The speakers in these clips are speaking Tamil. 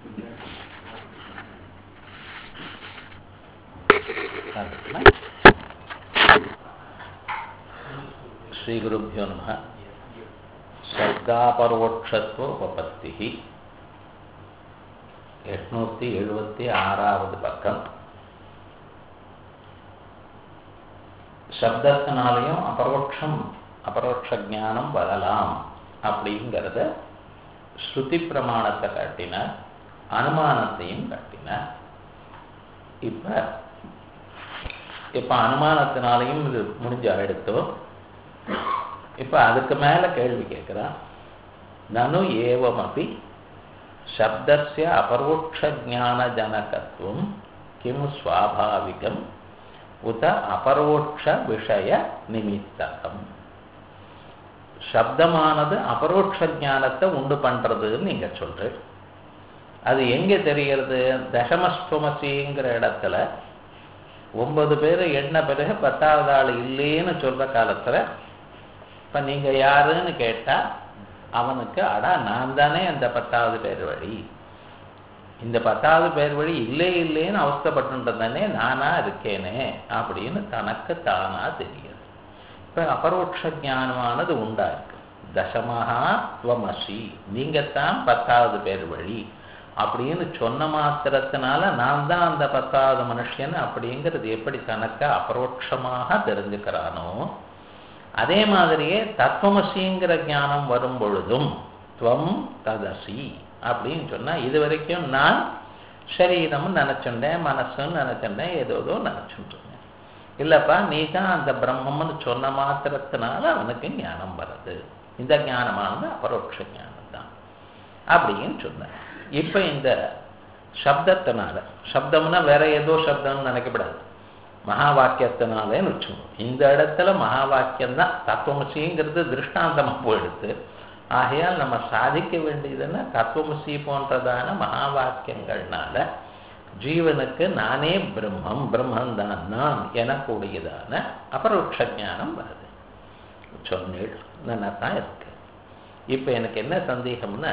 ಶ್ರೀಗುರುಭ್ಯೋ ನಮಃ ಶಬ್ದಾಪರೋಕ್ಷತ್ವ ಉಪಪತ್ತಿ எட்நூற்றி எழுபத்தி ஆறாவது பக்கம் சப்தத்தினாலையும் அபரோட்சம் அபரோட்ச ஞானம் வரலாம் அப்படிங்கிறத ஸ்ருதி பிரமாணத்தை காட்டினார் அனுமானத்தையும் காட்டினார் இப்போ இப்போ அனுமானத்தினாலையும் இது முடிஞ்ச எடுத்தோம் இப்போ அதுக்கு மேலே கேள்வி கேட்குறான் நனு ஏவமபி शब्दस्य अपरोक्षज्ञानजनकत्वं किं स्वाभाविकम् उत अपरोक्षविषयनिमित्तகம் சப்தமானது அபரோட்ச ஞானத்தை உண்டு பண்ணுறதுன்னு நீங்கள் சொல்கிறேன் அது எங்கே தெரிகிறது தசமஸ்துமசிங்கிற இடத்துல ஒன்பது பேர் எண்ண பிறகு பத்தாவது ஆள் இல்லைன்னு சொல்கிற காலத்தில் இப்போ நீங்கள் யாருன்னு கேட்டால் அவனுக்கு அடா நான் தானே அந்த பத்தாவது பேர் வழி இந்த பத்தாவது பேர் வழி இல்லை இல்லைன்னு அவஸ்தப்பட்டு தானே நானா இருக்கேனே அப்படின்னு தனக்கு தானா தெரியுது இப்போ அபரோட்ச ஞானமானது உண்டாயிருக்கு தசமஹா துவமசி நீங்கத்தான் பத்தாவது பேர் வழி அப்படின்னு சொன்ன மாத்திரத்தினால நான் தான் அந்த பத்தாவது மனுஷன் அப்படிங்கிறது எப்படி தனக்கு அபரோட்சமாக தெரிஞ்சுக்கிறானோ அதே மாதிரியே தத்துவமசிங்கிற ஞானம் வரும் பொழுதும் துவம் ததசி அப்படின்னு சொன்னால் இது வரைக்கும் நான் சரீரம்னு நினச்சுட்டேன் மனசுன்னு நினச்சிட்டேன் ஏதோதோ நினச்சுட்டுருந்தேன் இல்லைப்பா நீ தான் அந்த பிரம்மம்னு சொன்ன மாத்திரத்தினால அவனுக்கு ஞானம் வருது இந்த ஞானமானது அபரோட்ச ஞானம் தான் அப்படின்னு சொன்னேன் இப்போ இந்த சப்தத்தினால சப்தம்னா வேற ஏதோ சப்தம்னு நினைக்கப்படாது மகா வாக்கியத்தினாலேன்னு வச்சுக்கணும் இந்த இடத்துல மகா வாக்கியம் தான் தத்துவமசிங்கிறது திருஷ்டாந்தமாக போயிடுது ஆகையால் நம்ம சாதிக்க வேண்டியதுன்னா தத்துவமசி போன்றதான மகா வாக்கியங்கள்னால ஜீவனுக்கு நானே பிரம்மம் பிரம்மந்தான் நான் எனக்கூடியதான அபரோட்ச ஞானம் வருது சொன்னீள் நல்லா தான் இருக்கு இப்போ எனக்கு என்ன சந்தேகம்னா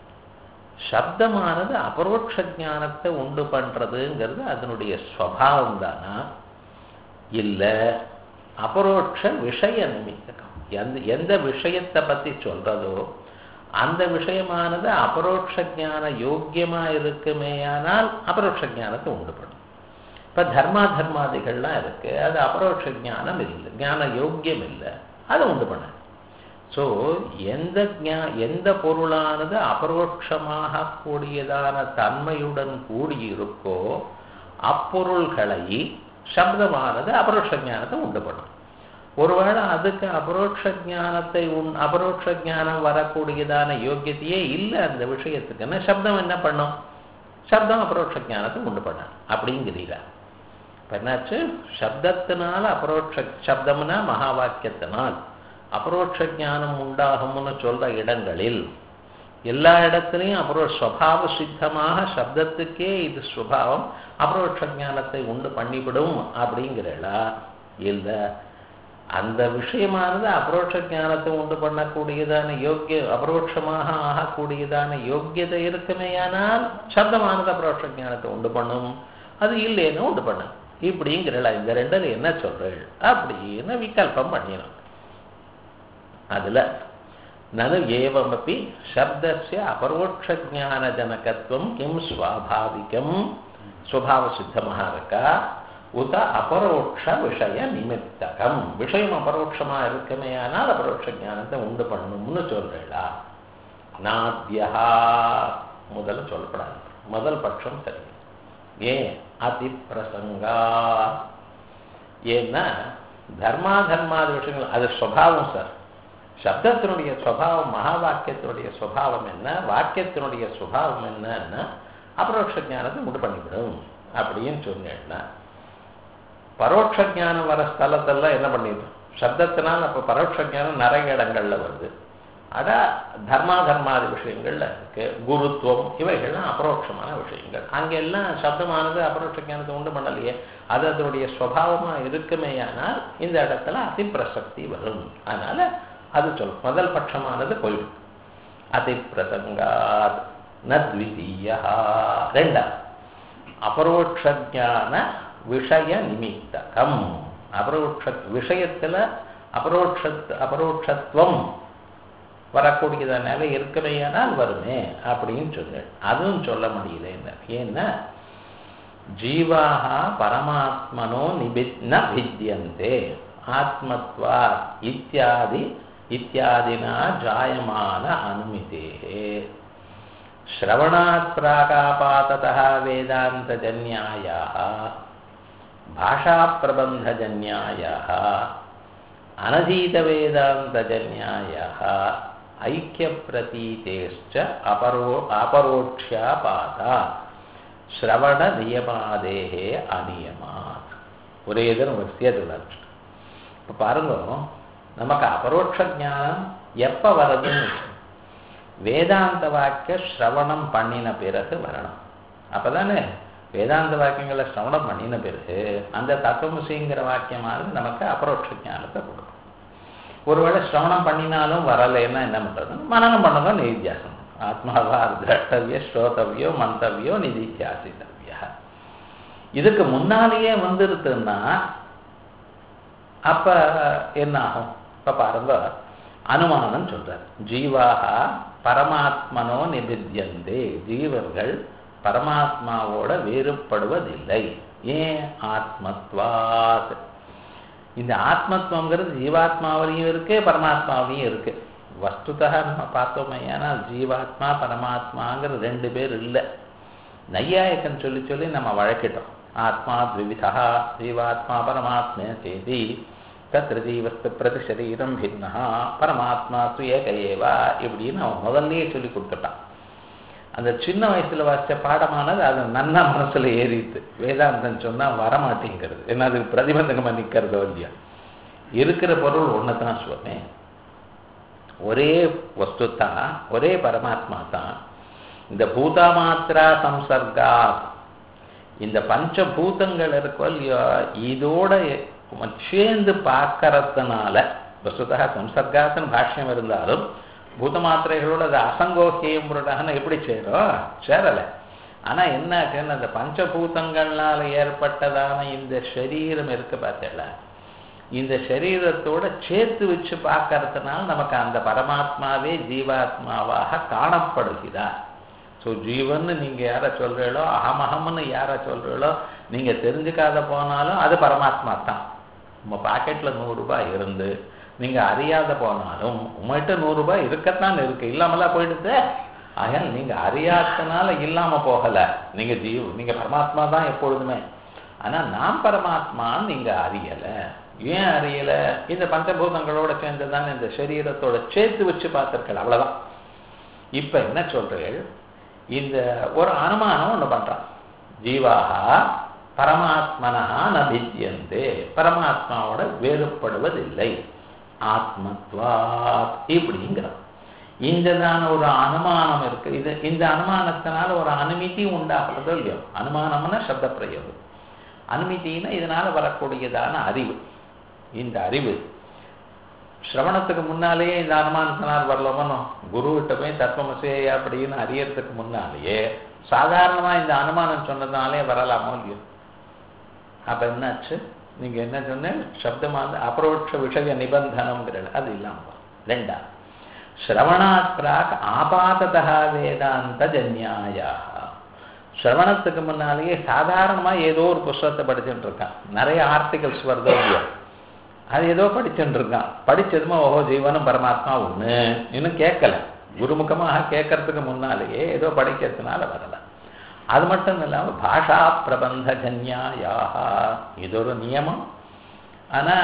சப்தமானது அபரோட்ச ஞானத்தை உண்டு பண்ணுறதுங்கிறது அதனுடைய ஸ்வபாவம் தானா இல்லை அபரோட்ச விஷய நிமித்தகம் எந்த எந்த விஷயத்தை பற்றி சொல்கிறதோ அந்த விஷயமானது அபரோட்ச ஞான யோக்கியமாக இருக்குமேயானால் அபரோட்ச ஞானத்தை உண்டு பண்ணும் இப்போ தர்மா தர்மாதிகள்லாம் இருக்குது அது அபரோட்ச ஞானம் இல்லை ஞான யோக்கியம் இல்லை அதை உண்டு பண்ண ஸோ எந்த ஞா எந்த பொருளானது அபரோட்சமாக கூடியதான தன்மையுடன் கூடியிருக்கோ அப்பொருள்களை சப்தமானது அபரோட்ச ஞானத்தை உண்டு பண்ணும் ஒருவேளை அதுக்கு அபரோட்ச ஞானத்தை உன் அபரோட்ச ஞானம் வரக்கூடியதான யோக்கியத்தையே இல்லை அந்த விஷயத்துக்குன்னு சப்தம் என்ன பண்ணும் சப்தம் அபரோட்ச ஞானத்தை உண்டு பண்ண அப்படிங்கிறீரா இப்போ என்னாச்சு சப்தத்தினால அபரோட்ச சப்தம்னா மகா வாக்கியத்தினால் அபரோட்ச ஞானம் உண்டாகும்னு சொல்ற இடங்களில் எல்லா இடத்துலையும் அப்புறம் ஸ்வபாவ சித்தமாக சப்தத்துக்கே இது ஸ்வபாவம் அபரோட்ச ஞானத்தை உண்டு பண்ணிவிடும் அப்படிங்கிறளா இல்லை அந்த விஷயமானது அபரோட்ச ஞானத்தை உண்டு பண்ணக்கூடியதான யோக்கிய அபரோட்சமாக ஆகக்கூடியதான யோக்கியதை இருக்குமேயானால் சப்தமானது அபரோட்ச ஞானத்தை உண்டு பண்ணும் அது இல்லைன்னு உண்டு பண்ணும் இப்படிங்கிறளா இந்த ரெண்டில் என்ன சொல்றேள் அப்படின்னு விகல்பம் பண்ணிடும் அதுல நனு ஏவமப்பி சப்தஸ்ய அபரோட்சஜானஜனகத்துவம் கிம் ஸ்வாபாவிகம் சுவாவசித்தமாக இருக்கா உத அபரோட்ச விஷய நிமித்தகம் விஷயம் அபரோட்சமா இருக்குமே ஆனால் அபரோட்ச ஞானத்தை உண்டு பண்ணணும்னு சொல்றா நாத்தியா முதல்ல சொல்லப்படாது முதல் பட்சம் சரி ஏன் அதி பிரசங்கா ஏன்னா தர்மா தர்மாதி விஷயங்கள் அது ஸ்வபாவம் சார் சப்தத்தினுடைய சுவாவம் மகா வாக்கியத்தினுடைய சுவாவம் என்ன வாக்கியத்தினுடைய சுவாவம் என்னன்னா அபரோட்ச ஞானத்தை உண்டு பண்ணிவிடும் அப்படின்னு சொன்னேன்னா பரோட்ச ஞானம் வர ஸ்தலத்தெல்லாம் என்ன பண்ணிடும் சப்தத்தினால் அப்போ பரோட்ச ஞானம் நிறைய இடங்கள்ல வருது அதான் தர்மா தர்மாதி விஷயங்கள்ல இருக்கு குருத்துவம் இவைகள்லாம் அபரோட்சமான விஷயங்கள் அங்கெல்லாம் சப்தமானது அபரோட்ச ஞானத்தை உண்டு பண்ணலையே அது அதனுடைய சுவாவமா இருக்குமேயானால் இந்த இடத்துல அதிப்பிரசக்தி வரும் அதனால அது சொல்லும் முதல் பட்சமானது போயிடும் அதி பிரசங்காத் நத்விதீய ரெண்டா அபரோக்ஷான விஷய நிமித்தகம் அபரோக்ஷ விஷயத்துல அபரோக்ஷ அபரோக்ஷத்துவம் வரக்கூடியத நிலை இருக்கவையானால் வருமே அப்படின்னு சொல்லு அதுவும் சொல்ல முடியல என்ன ஏன்னா ஜீவாக பரமாத்மனோ நிபி ந भिद्यन्ते ஆத்மத்வா இத்தியாதி இத்தியாதினா ஜாயமான அனுமிதேः श्रवणात् प्राकापाततः वेदान्तजन्यायाः भाषाप्रबन्धजन्यायाः अनधीतवेदान्तजन्यायाः ऐक्यप्रतीतेश्च अपरो अपरोक्ष्यापाता ஸ்ரவண அநியமாத் ஒரே இது நம்ம சேர்த்துக்கலாம் இப்போ பாருங்க நமக்கு அபரோட்ச ஞானம் எப்போ வருதுன்னு வேதாந்த வாக்கிய ஸ்ரவணம் பண்ணின பிறகு வரணும் அப்பதானே வேதாந்த வாக்கியங்களை ஸ்ரவணம் பண்ணின பிறகு அந்த தத்துவமுசிங்கிற வாக்கியமானது நமக்கு அபரோட்ச ஞானத்தை கொடுக்கும் ஒருவேளை ஸ்ரவணம் பண்ணினாலும் வரலைன்னா என்ன பண்றது மனநம் பண்ணதான் நிதித்தியாசம் ஆத்மாவா திரஷ்டவிய ஸ்ரோதவியோ மந்தவியோ நிதித்தியாசித்தவியா இதுக்கு முன்னாலேயே வந்துருதுன்னா அப்ப என்ன ஆகும் இப்ப பாருங்க அனுமானம் சொல்றார் ஜீவாக பரமாத்மனோ நிபித்தியந்தே ஜீவர்கள் பரமாத்மாவோட வேறுபடுவதில்லை ஏன் ஆத்மத்வாத் இந்த ஆத்மத்துவங்கிறது ஜீவாத்மாவிலையும் இருக்கு பரமாத்மாவிலையும் இருக்கு வஸ்துதா நம்ம பார்த்தோமே ஏன்னால் ஜீவாத்மா பரமாத்மாங்கிற ரெண்டு பேர் இல்லை நையாயக்கன் சொல்லி சொல்லி நம்ம வழக்கிட்டோம் ஆத்மா த்விவிதா ஜீவாத்மா பரமாத்மே சேதி தத்திர ஜீவஸ்து பிரதி சரீரம் பின்னா பரமாத்மா சுயக ஏவா இப்படின்னு அவன் முதல்லயே சொல்லி கொடுத்துட்டான் அந்த சின்ன வயசுல வாசிச்ச பாடமானது அது நன்னா மனசுல ஏறித்து வேதாந்தம் சொன்னா வரமாட்டேங்கிறது ஏன்னா அதுக்கு பிரதிபந்தகமா நிக்கிறதோ இல்லையா இருக்கிற பொருள் ஒன்றுதான் சுவாமி ஒரே வஸ்து தான் ஒரே பரமாத்மா தான் இந்த பூதா மாத்திரா சம்சர்கா இந்த பஞ்சபூதங்கள் இருக்கோ இல்லையோ இதோட சேர்ந்து பார்க்கறதுனால வஸ்துதா சம்சர்காத்துன்னு பாஷ்யம் இருந்தாலும் பூத மாத்திரைகளோட அது அசங்கோக்கியம் புருடகன்னு எப்படி சேரும் சேரலை ஆனா என்ன ஆச்சுன்னு அந்த பஞ்சபூதங்கள்னால ஏற்பட்டதான இந்த சரீரம் இருக்கு பார்த்தல இந்த சரீரத்தோட சேர்த்து வச்சு பார்க்கறதுனால நமக்கு அந்த பரமாத்மாவே ஜீவாத்மாவாக காணப்படுகிறார் ஸோ ஜீவன் நீங்க யாரை சொல்றீங்களோ அகமகம்னு யாரை சொல்றீங்களோ நீங்க தெரிஞ்சுக்காத போனாலும் அது பரமாத்மா தான் உங்க பாக்கெட்ல நூறு ரூபாய் இருந்து நீங்க அறியாத போனாலும் உங்கள்கிட்ட நூறு ரூபாய் இருக்கத்தான் இருக்கு இல்லாமலாம் போயிடுது ஆகையால் நீங்க அறியாதனால இல்லாம போகல நீங்க ஜீவ் நீங்க பரமாத்மா தான் எப்பொழுதுமே ஆனா நான் பரமாத்மான்னு நீங்க அறியல ஏன் அறியல இந்த பஞ்சபூதங்களோட சேர்ந்துதான் இந்த சரீரத்தோட சேர்த்து வச்சு பார்த்திருக்கல அவ்வளவுதான் இப்ப என்ன சொல்றீர்கள் இந்த ஒரு அனுமானம் ஒண்ணு பண்றான் ஜீவாகா பரமாத்மனா நபித்தியந்தே பரமாத்மாவோட வேறுபடுவதில்லை ஆத்மத்வாத் இப்படிங்கிறான் இந்ததான ஒரு அனுமானம் இருக்கு இது இந்த அனுமானத்தினால ஒரு அனுமதி உண்டாகிறதோ இல்லையோ அனுமானம்னா சப்த பிரயோகம் அனுமதினா இதனால வரக்கூடியதான அறிவு இந்த அறிவு சிரவணத்துக்கு முன்னாலேயே இந்த அனுமானத்தினால் வரலாமோ குருவிட்ட போய் தத்துவமசே அப்படின்னு அறியறதுக்கு முன்னாலேயே சாதாரணமா இந்த அனுமானம் சொன்னதுனாலே வரலாமோ இல்லையோ அப்ப என்னாச்சு நீங்க என்ன சொன்னேன் சப்தமாக அபரோட்ச விஷய நிபந்தனம்ங்கிறது அது இல்லாம ரெண்டா ஸ்ரவணாத் பிராக் ஆபாததா வேதாந்த ஜன்யாயா ஸ்ரவணத்துக்கு முன்னாலேயே சாதாரணமா ஏதோ ஒரு புஸ்தகத்தை படிச்சுட்டு இருக்கான் நிறைய ஆர்டிகல்ஸ் வருதோ இல்லையோ அது ஏதோ படிச்சுட்டு இருக்கான் படிச்சதுமா ஓஹோ ஜீவனும் பரமாத்மா ஒண்ணு இன்னும் கேட்கல குருமுகமாக கேட்கறதுக்கு முன்னாலேயே ஏதோ படிக்கிறதுனால வரல அது மட்டும் இல்லாம பாஷா பிரபந்த ஜன்யாயாக இது ஒரு நியமம் ஆனா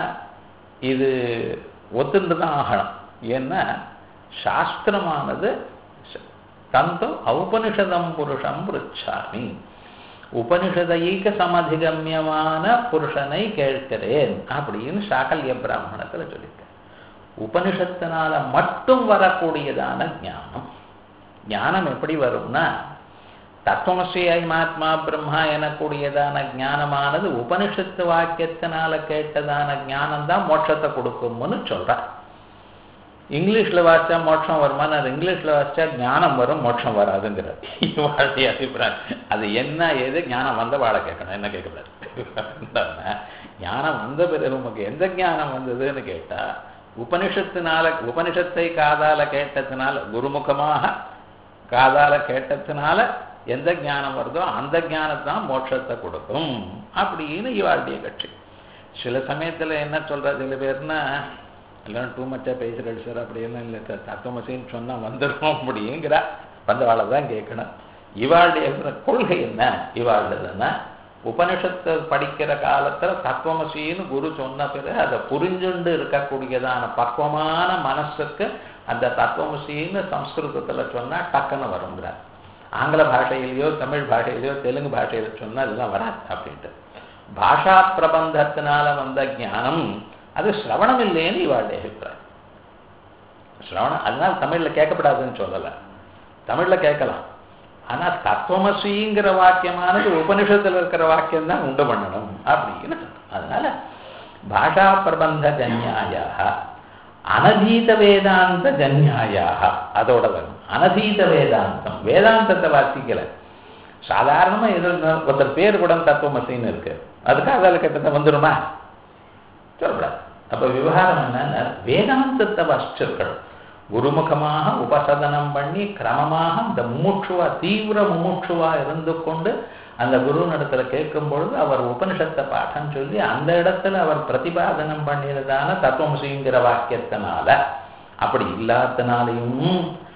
இது ஒத்துண்டு தான் ஆகணும் ஏன்னா சாஸ்திரமானது தந்து ஔபனிஷதம் புருஷம் ருச்சாமி உபனிஷதைக்கு சமதிகமியமான புருஷனை கேட்கிறேன் அப்படின்னு சாகல்ய பிராமணத்துல சொல்லியிருக்க உபனிஷத்தினால மட்டும் வரக்கூடியதான ஞானம் ஞானம் எப்படி வரும்னா தத்துவமசி ஐமாத்மா பிரம்மா எனக்கூடியதான ஞானமானது உபனிஷத்து வாக்கியத்தினால கேட்டதான ஞானம் தான் மோட்சத்தை கொடுக்கும்னு சொல்ற இங்கிலீஷ்ல வாசிச்சா மோட்சம் வருமானார் இங்கிலீஷ்ல வாசிச்சா ஞானம் வரும் மோட்சம் வராதுங்கிறார் இவாளுடைய அபிப்பிராயம் அது என்ன ஏது ஞானம் வந்த வாழை கேட்கணும் என்ன கேட்கக்கூடாது ஞானம் வந்த பிறகு உமக்கு எந்த ஞானம் வந்ததுன்னு கேட்டா உபனிஷத்தினால உபனிஷத்தை காதால கேட்டதுனால குருமுகமாக காதால கேட்டதுனால எந்த ஞானம் வருதோ அந்த ஞானத்தான் மோட்சத்தை கொடுக்கும் அப்படின்னு இவாளுடைய கட்சி சில சமயத்துல என்ன சொல்ற சில பேர்னா எல்லாம் டூ மச்சா பேசுறது சார் அப்படியெல்லாம் இல்லை சார் தத்துவமசின்னு சொன்னா வந்துடும் அப்படிங்கிறா வந்தவாளை தான் கேட்கணும் இவாளுடைய கொள்கை என்ன இவாளுதுன்னா உபனிஷத்தை படிக்கிற காலத்துல தத்துவமசின்னு குரு சொன்ன பிறகு அதை புரிஞ்சுண்டு இருக்கக்கூடியதான பக்குவமான மனசுக்கு அந்த தத்துவமசின்னு சம்ஸ்கிருதத்துல சொன்னா டக்குன்னு வருங்கிறார் ஆங்கில பாஷையிலையோ தமிழ் பாஷையிலையோ தெலுங்கு பாஷையில சொன்னா அதெல்லாம் வராது அப்படின்ட்டு பாஷா பிரபந்தத்தினால வந்த ஞானம் அது சிரவணம் இல்லைன்னு இவாளுடைய அபிப்பிராயம் சிரவணம் அதனால தமிழ்ல கேட்கப்படாதுன்னு சொல்லலை தமிழ்ல கேட்கலாம் ஆனா தத்துவமசிங்கிற வாக்கியமானது உபனிஷத்துல இருக்கிற வாக்கியம் தான் உண்டு பண்ணணும் அப்படின்னு அதனால பாஷா பிரபந்த ஜன்யாயாக அனதீத வேதாந்த ஜன்யாயாக அதோட வரும் அனதீத வேதாந்தம் வேதாந்தத்தை வாசிக்கல சாதாரணமா எது ஒருத்தர் பேர் கூட தத்துவமசின்னு இருக்கு அதுக்காக அதில் கிட்டத்தட்ட வந்துடுமா சொல்லக்கூடாது அப்ப விவகாரம் என்னன்னா வேதாந்தத்தை வாசிச்சிருக்கணும் குருமுகமாக உபசதனம் பண்ணி கிரமமாக இந்த முமுட்சுவா தீவிர முமுட்சுவா இருந்து கொண்டு அந்த குருவினிடத்துல கேட்கும் பொழுது அவர் உபனிஷத்தை பாடம் சொல்லி அந்த இடத்துல அவர் பிரதிபாதனம் பண்ணினதான தத்துவமசிங்கிற வாக்கியத்தினால அப்படி இல்லாதனாலையும்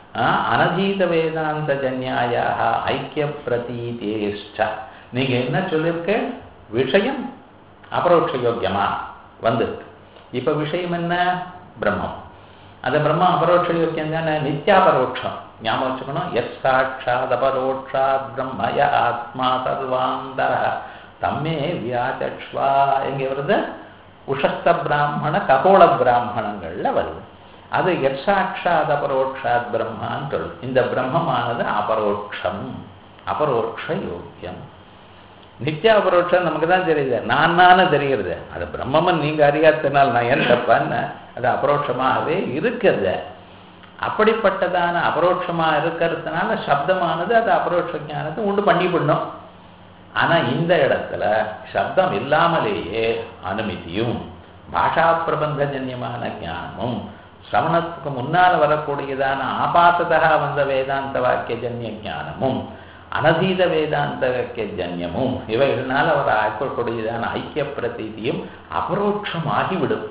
அனதீத வேதாந்த ஜன்யாயாக ஐக்கிய பிரதீதேஷ்ட நீங்க என்ன சொல்லியிருக்க விஷயம் அபரோட்ச யோக்கியமா வந்திருக்கு இப்ப விஷயம் என்ன பிரம்மம் அந்த பிரம்ம அபரோட்ச யோக்கியம் தானே நித்யாபரோட்சம் ஞாபகம் வச்சுக்கணும் எஸ் சாட்சாத் அபரோட்சாத் பிரம்மய ஆத்மா சர்வாந்தர தம்மே வியாச்சக்ஷ்வா எங்கே வருது உஷஸ்த பிராமண ககோள பிராமணங்கள்ல வருது அது எட்சாட்சாத் அபரோட்சாத் பிரம்மான்னு சொல்லும் இந்த பிரம்மமானது அபரோட்சம் அபரோட்ச யோக்கியம் நித்திய அபரோட்சம் நமக்கு தான் தெரியுது நான் நானே தெரிகிறது அது பிரம்மமன் நீங்க அறியாதனால் நான் ஏன் தப்பான்னு அது அபரோட்சமாகவே இருக்கிறது அப்படிப்பட்டதான அபரோட்சமா இருக்கிறதுனால சப்தமானது அது அபரோட்ச ஞானத்தை உண்டு பண்ணி விடணும் ஆனா இந்த இடத்துல சப்தம் இல்லாமலேயே அனுமதியும் பாஷா பிரபந்தஜன்யமான ஞானமும் சிரவணத்துக்கு முன்னால் வரக்கூடியதான ஆபாசதா வந்த வேதாந்த வாக்கியஜன்ய ஞானமும் அனதீத வேதாந்த வாக்கியஜன்யமும் இவைகளால் அவர் ஆக்கக்கூடியதான ஐக்கிய பிரதீதியும் அபரோட்சமாகிவிடும்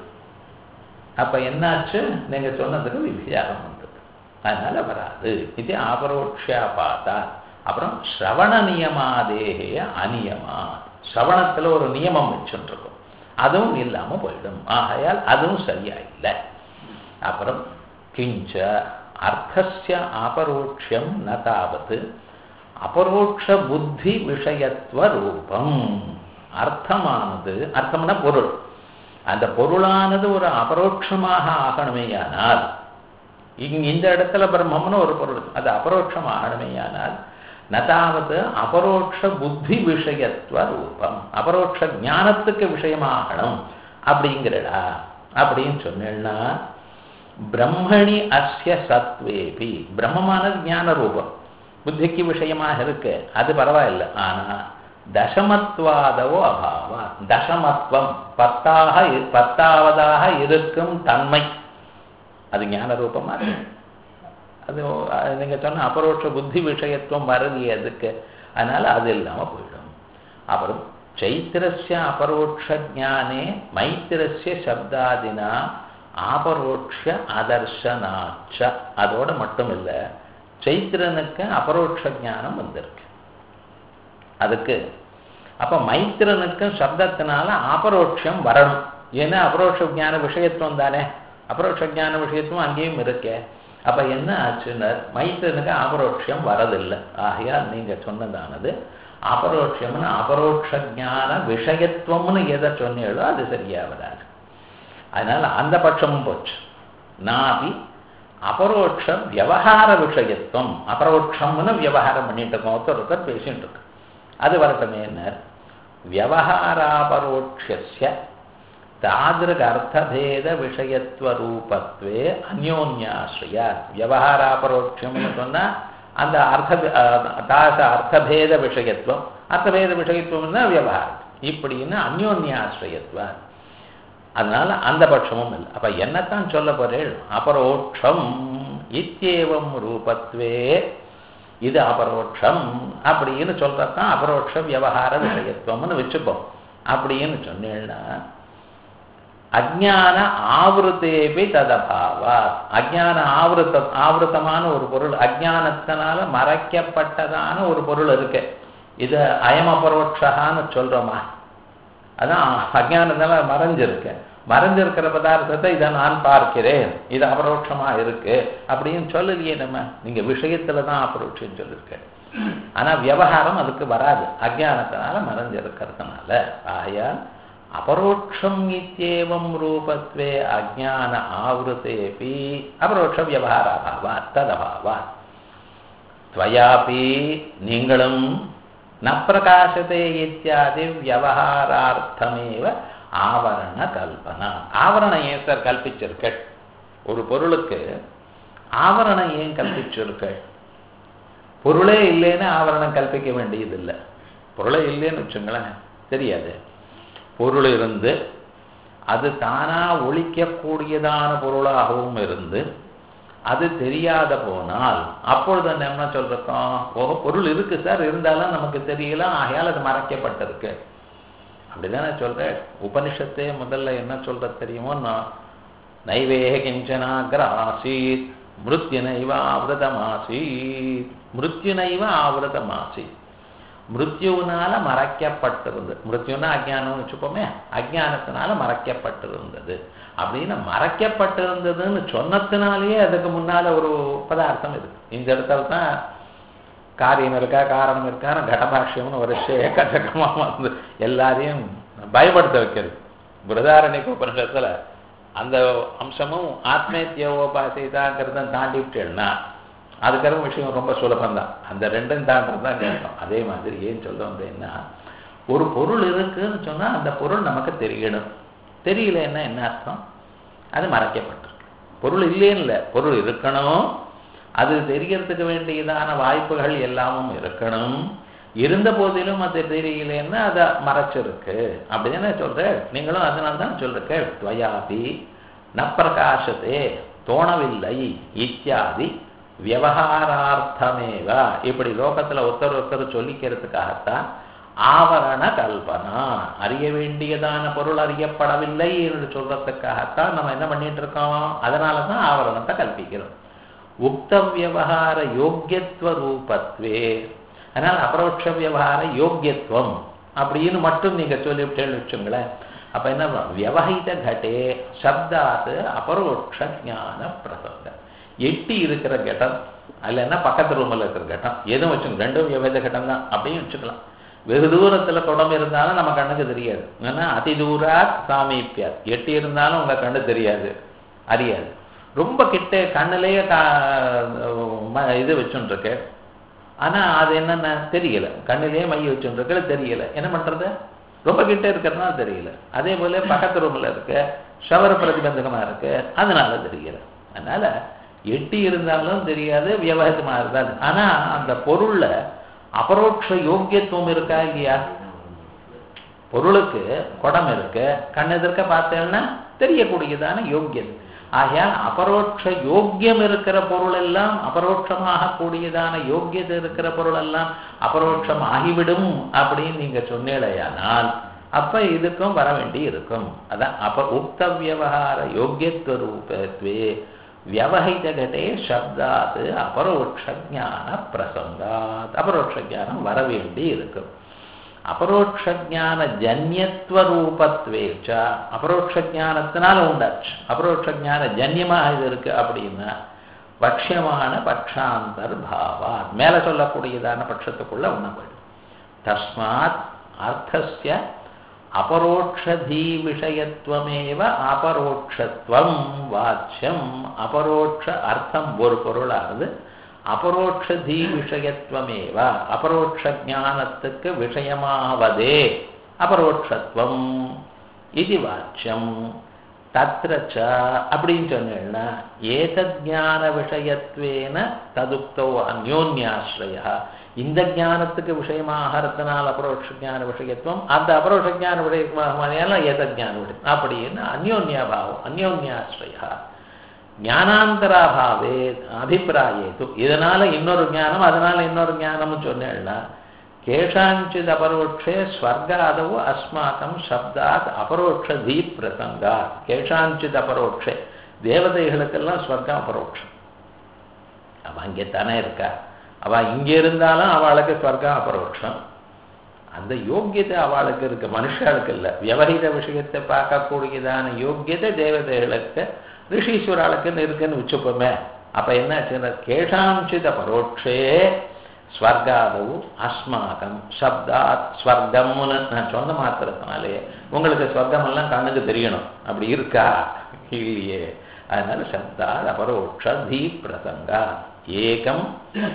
அப்ப என்னாச்சு நீங்க சொன்னதுக்கு வித்தியாசம் வந்தது அதனால வராது இது அபரோட்சா பார்த்தா அப்புறம் ஸ்ரவண நியமாதேகைய அநியமா ஸ்ரவணத்துல ஒரு நியமம் வச்சுருக்கும் அதுவும் இல்லாம போயிடும் ஆகையால் அதுவும் சரியா இல்லை அப்புறம் கிஞ்ச அர்த்தஸ்ய அபரோட்சம் ந தாவத் அபரோட்ச புத்தி விஷயத்துவ ரூபம் அர்த்தமானது அர்த்தம்னா பொருள் அந்த பொருளானது ஒரு அபரோட்சமாக ஆகணுமேயானால் இங்க இந்த இடத்துல பிரம்மம்னு ஒரு பொருள் அது அபரோட்சம் ஆகணுமேயானால் நதாவது அபரோட்ச புத்தி விஷயத்துவ ரூபம் அபரோட்ச ஞானத்துக்கு விஷயமாகணும் அப்படிங்கிறடா அப்படின்னு சொன்னேன்னா பிரம்மணி அஸ்ய சத்வேபி பிரம்மமானது ஞான ரூபம் புத்திக்கு விஷயமாக இருக்கு அது பரவாயில்லை ஆனா தசமத்வாதவோ அபாவா தசமத்துவம் பத்தாக பத்தாவதாக இருக்கும் தன்மை அது ஞான ரூபமா இருக்கு அது நீங்க சொன்ன அபரோட்ச புத்தி விஷயத்துவம் வருது அதுக்கு அதனால அது இல்லாம போயிடும் அப்புறம் சைத்திரஸ்ய அபரோட்ச ஜானே மைத்திரஸ்ய சப்தாதினா ஆபரோட்ச அதர்ஷனாச்ச அதோட மட்டும் இல்லை சைத்திரனுக்கு அபரோட்ச ஞானம் வந்திருக்கு அதுக்கு அப்ப மைத்திரனுக்கும் சப்தத்தினால அபரோட்சம் வரணும் ஏன்னா அபரோட்ச ஜான விஷயத்துவம் தானே அபரோட்ச ஜான விஷயத்துவம் அங்கேயும் இருக்கே அப்ப என்ன ஆச்சுன்னா மைத்திரனுக்கு அபரோட்சம் வரதில்லை ஆகையால் நீங்க சொன்னதானது அபரோட்சம்னு அபரோட்ச ஜான விஷயத்துவம்னு எதை சொன்னீங்களோ அது சரியா வராது அதனால அந்த பட்சமும் போச்சு நாபி அபரோட்ச விவகார விஷயத்துவம் அபரோட்சம்னு விவகாரம் பண்ணிட்டு இருக்கோம் ஒருத்தர் ஒருத்தர் பேசிட்டு இருக்கு அது வரட்டுமே என்ன விவகாராபரோட்சிய தாதிருக அர்த்தபேத விஷயத்துவ ரூபத்வே அந்யோன்யாசிரியா வியவஹாராபரோட்சம்னு சொன்னா அந்த அர்த்த தாச அர்த்தபேத விஷயத்துவம் அர்த்தபேத விஷயத்துவம்னா வியவஹாரம் இப்படின்னு அந்யோன்யாசிரியத்துவம் அதனால அந்த பட்சமும் இல்லை அப்ப என்னத்தான் சொல்ல போறேன் அபரோட்சம் இத்தியேவம் ரூபத்வே இது அபரோட்சம் அப்படின்னு சொல்றதுதான் அபரோட்ச விவகார விஷயத்துவம்னு வச்சுப்போம் அப்படின்னு சொன்னேன்னா அஜான ஆவருத்தேபி ததபாவா அஜான ஆவருத்த ஆவருத்தமான ஒரு பொருள் அஜானத்தினால மறைக்கப்பட்டதான ஒரு பொருள் இருக்கு இது அயம் அபரோட்சான்னு சொல்றோமா அதான் அஜானத்தால மறைஞ்சிருக்கு மறைஞ்சிருக்கிற பதார்த்தத்தை இதை நான் பார்க்கிறேன் இது அபரோட்சமா இருக்கு அப்படின்னு சொல்லலையே நம்ம நீங்க விஷயத்துல தான் அபரோட்சம் சொல்லிருக்க ஆனா விவகாரம் அதுக்கு வராது அஜானத்தினால மறைஞ்சிருக்கிறதுனால ஆயால் அபரோட்சம் இத்தியேவம் ரூபத்வே அஜான ஆவருத்தேபி அபரோட்ச விவகாராபாவா ததபாவா துவயாபி நீங்களும் ந பிரகாசத்தை இத்தியாதி விவகாரார்த்தமேவ ஆவரண கல்பனா ஆவரணம் ஏன் சார் கல்பிச்சிருக்க ஒரு பொருளுக்கு ஆவரணம் ஏன் கல்பிச்சிருக்க பொருளே இல்லைன்னு ஆவரணம் கல்பிக்க வேண்டியதில்லை பொருளே இல்லைன்னு வச்சுங்களேன் தெரியாது பொருள் இருந்து அது தானா ஒழிக்கக்கூடியதான பொருளாகவும் இருந்து அது தெரியாத போனால் அப்பொழுது என்ன சொல்றோம் ஓ பொருள் இருக்கு சார் இருந்தாலும் நமக்கு தெரியல ஆகையால் அது மறைக்கப்பட்டிருக்கு அப்படிதானே சொல்றேன் உபனிஷத்தே முதல்ல என்ன சொல்ற தெரியுமோ நைவேக கிஞ்சனாகிர ஆசீத் மிருத்யுனைவ ஆவிரதமாசீத் மிருத்யுனைவ ஆவிரதமாசீத் மிருத்யுனால மறைக்கப்பட்டிருந்தது மிருத்யுனா அஜானம்னு வச்சுப்போமே அஜானத்தினால மறைக்கப்பட்டிருந்தது அப்படின்னு மறைக்கப்பட்டிருந்ததுன்னு சொன்னதுனாலேயே அதுக்கு முன்னால ஒரு பதார்த்தம் இருக்கு இந்த இடத்துல தான் காரியம் இருக்கா காரணம் இருக்கா கடபாஷ்யம்னு ஒரு ஏக்கச்சக்கமாக வந்து எல்லாரையும் பயப்படுத்த வைக்கிறது பிரதாரணிக்கு உபனிஷத்துல அந்த அம்சமும் ஆத்மேத்தியோபாசிதாங்கிறத தாண்டி விட்டேன்னா அதுக்கப்புறம் விஷயம் ரொம்ப சுலபம்தான் அந்த ரெண்டும் தாண்டது தான் கேட்கும் அதே மாதிரி ஏன் சொல்ல வந்தேன்னா ஒரு பொருள் இருக்குன்னு சொன்னா அந்த பொருள் நமக்கு தெரியணும் தெரியலன்னா என்ன அர்த்தம் அது மறைக்கப்பட்டிருக்கு பொருள் இல்லைன்னு இல்லை பொருள் இருக்கணும் அது தெரியறதுக்கு வேண்டியதான வாய்ப்புகள் எல்லாமும் இருக்கணும் இருந்த போதிலும் அது தெரியலன்னா அதை மறைச்சிருக்கு அப்படிதானே சொல்றேன் நீங்களும் அதனால தான் சொல்றீங்க துவயாபி ந பிரகாசத்தே தோணவில்லை இத்தியாதி விவகாரார்த்தமேவ இப்படி லோகத்துல ஒருத்தர் ஒருத்தர் சொல்லிக்கிறதுக்காகத்தான் ஆவரண கல்பனா அறிய வேண்டியதான பொருள் அறியப்படவில்லை என்று சொல்றதுக்காகத்தான் நம்ம என்ன பண்ணிட்டு இருக்கோம் அதனால தான் ஆவரணத்தை கல்பிக்கிறோம் உக்த விவகார யோக்கியத்துவ ரூபத்வே அதனால அபரோட்ச விவகார யோக்கியத்துவம் அப்படின்னு மட்டும் நீங்க சொல்லிவிட்டேன்னு வச்சுங்களேன் அப்ப என்ன வியவஹித கடே சப்தாத்து அபரோட்ச ஞான பிரசங்க எட்டி இருக்கிற கட்டம் இல்லைன்னா பக்கத்து ரூமில் இருக்கிற கட்டம் எதுவும் வச்சுங்க ரெண்டும் வியவஹித கட்டம் தான் அப்படின்னு வச்சுக்கலாம் வெகு தூரத்துல குடம் இருந்தாலும் நம்ம கண்ணுக்கு தெரியாது ஏன்னா அதி தூரா சாமீப்பியா எட்டி இருந்தாலும் உங்க கண்ணு தெரியாது அறியாது ரொம்ப கிட்ட கண்ணுலயே கா இது வச்சுருக்கு ஆனா அது என்னென்ன தெரியல கண்ணிலேயே மை வச்சுருக்கு தெரியல என்ன பண்றது ரொம்ப கிட்ட இருக்கிறதுனால தெரியல அதே போல பக்கத்து ரூம்ல இருக்கு ஷவர் பிரதிபந்தகமா இருக்கு அதனால தெரியல அதனால எட்டி இருந்தாலும் தெரியாது விவகாரமா இருந்தாலும் ஆனா அந்த பொருள்ல அபரோட்ச யோக்கியத்துவம் இருக்கா இல்லையா பொருளுக்கு குடம் இருக்கு கண் எதிர்க்க பார்த்தேன்னா தெரியக்கூடியதான யோக்கியம் ஆகையால் அபரோட்ச யோக்கியம் இருக்கிற பொருள் எல்லாம் அபரோட்சமாக கூடியதான யோக்கியது இருக்கிற பொருள் எல்லாம் அபரோட்சம் ஆகிவிடும் அப்படின்னு நீங்க சொன்னீழையானால் அப்ப இதுக்கும் வர வேண்டி இருக்கும் அதான் அப்ப உக்த வியவகார யோக்கியத்துவ ரூபத்வே வியவஹித கடே சப்தாத் அபரோட்ச ஜான பிரசங்காத் அபரோட்ச ஜானம் வர வேண்டி இருக்கும் அபரோட்ச ஜான ஜன்யத்துவ ரூபத்வேச்ச அபரோட்ச ஜானத்தினால உண்டாச்சு அபரோட்ச ஜான ஜன்யமாக இது இருக்கு அப்படின்னா பட்சியமான பட்சாந்தர் பாவா மேல சொல்லக்கூடியதான பட்சத்துக்குள்ள உண்ண போயிடும் தஸ்மாத் அர்த்தஸ்ய அபரோக்ஷதீ விஷயத்துவமேவ அபரோக்ஷத்துவம் வாச்சியம் அபரோக்ஷ அர்த்தம் ஒரு பொருளானது அபரோக்ஷதீ விஷயத்துவமேவ அபரோக்ஷ ஞானத்துக்கு விஷயமாவதே அபரோக்ஷத்துவம் இது வாச்சியம் தத்ர ச அப்படின்னு சொன்னேன்னா ஏதத் ஞான விஷயத்வேன ததுக்தோ அந்யோன்யாசிரய இந்த ஞானத்துக்கு விஷயமாகறதுனால அபரோட்ச ஞான விஷயத்துவம் அந்த அபரோட்ச ஞான விஷயமாக ஏதத் ஞான விஷயம் அப்படின்னு அந்யோன்யாபாவம் அந்யோன்யாசிரயா ஞானாந்தராபாவே அபிப்பிராயேது இதனால இன்னொரு ஞானம் அதனால இன்னொரு ஞானம்னு சொன்னேன்னா கேஷாஞ்சித் அபரோட்சே ஸ்வர்காதவு அஸ்மாக்கம் சப்தாத் அபரோட்ச தீப் பிரசங்காத் கேஷாஞ்சித் அபரோட்சே தேவதைகளுக்கெல்லாம் ஸ்வர்க்கம் அபரோட்சம் அவ அங்கே தானே இருக்கா அவ இங்கே இருந்தாலும் அவளுக்கு ஸ்வர்க்கம் அபரோட்சம் அந்த யோக்கியத்தை அவளுக்கு இருக்கு மனுஷாளுக்கு இல்லை வியவஹித விஷயத்தை பார்க்கக்கூடியதான யோக்கியத்தை தேவதைகளுக்கு ரிஷீஸ்வராளுக்குன்னு இருக்குன்னு வச்சுப்போமே அப்ப என்னாச்சுன்னா கேஷாஞ்சித பரோட்சே ஸ்வர்காதவு அஸ்மாகம் சப்தாத் ஸ்வர்க்கம்னு நான் சொன்ன மாத்திரத்தினாலே உங்களுக்கு ஸ்வர்க்கம் எல்லாம் கண்ணுக்கு தெரியணும் அப்படி இருக்கா இல்லையே அதனால சப்தாத் அபரோட்ச தீ பிரசங்கா ஏகம்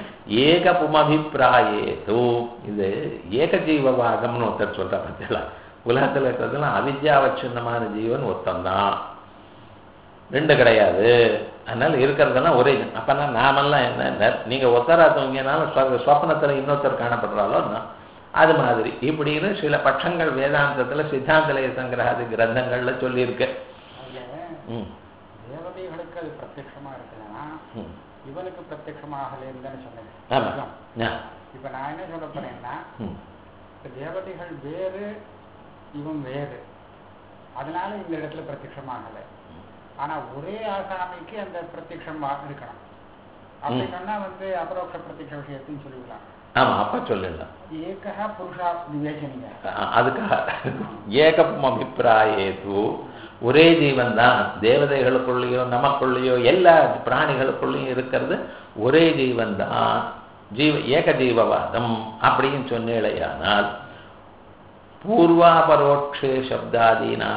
ஏகபுமபிப்பிராயேது இது ஏகஜீவவாதம்னு ஒருத்தர் சொல்ற பத்தியா உலகத்தில் இருக்கிறதுலாம் அவித்யாவச்சின்னமான ஜீவன் ஒருத்தந்தான் ரெண்டு கிடையாது அதனால இருக்கிறதெல்லாம் ஒரே அப்பனா நாமெல்லாம் என்ன நீங்க ஒத்தரா தூங்கினாலும் சொப்னத்துல இன்னொருத்தர் காணப்படுறாலோ அது மாதிரி இப்படின்னு சில பட்சங்கள் வேதாந்தத்துல சித்தாந்தலய சங்கிரகாதி கிரந்தங்கள்ல சொல்லியிருக்கு ம் தேவதைகளுக்கு அது பிரத்யட்சமா இருக்குதுன்னா ம் இவனுக்கு பிரத்யட்சமாகலேன்னு தானே சொன்னேன் ஆமா ஆ. இப்ப நான் என்ன சொல்ல போறேன்னா ம் இப்ப தேவதைகள் வேறு இவன் வேறு அதனால இந்த இடத்துல பிரத்யட்சமாகல ஆனா ஒரே ஆசாமிக்கு அந்த பிரத்யட்சம் வா- இருக்கணும் அப்படி ம். சொன்னா வந்து அபரோக்ஷ பிரத்யட்ச விஷயத்தையும் சொல்லிவிடலாம் ஆமா அப்ப சொல்லிடலாம் ஏகா புருஷா விவேச்சனீங்க அ- அதுக்காக ஏகம் அபிப்பிராயேது ஒரே ஜீவன் தான் தேவதைகளுக்குள்ளேயோ நமக்குள்ளேயோ எல்லா பிராணிகளுக்குள்ளேயும் இருக்கிறது ஒரே ஜீவன் தான் ஜீவ ஏக ஜீவவாதம் அப்படின்னு சொன்னேழையானால் பூர்வாபரோட்சே சப்தாதீனா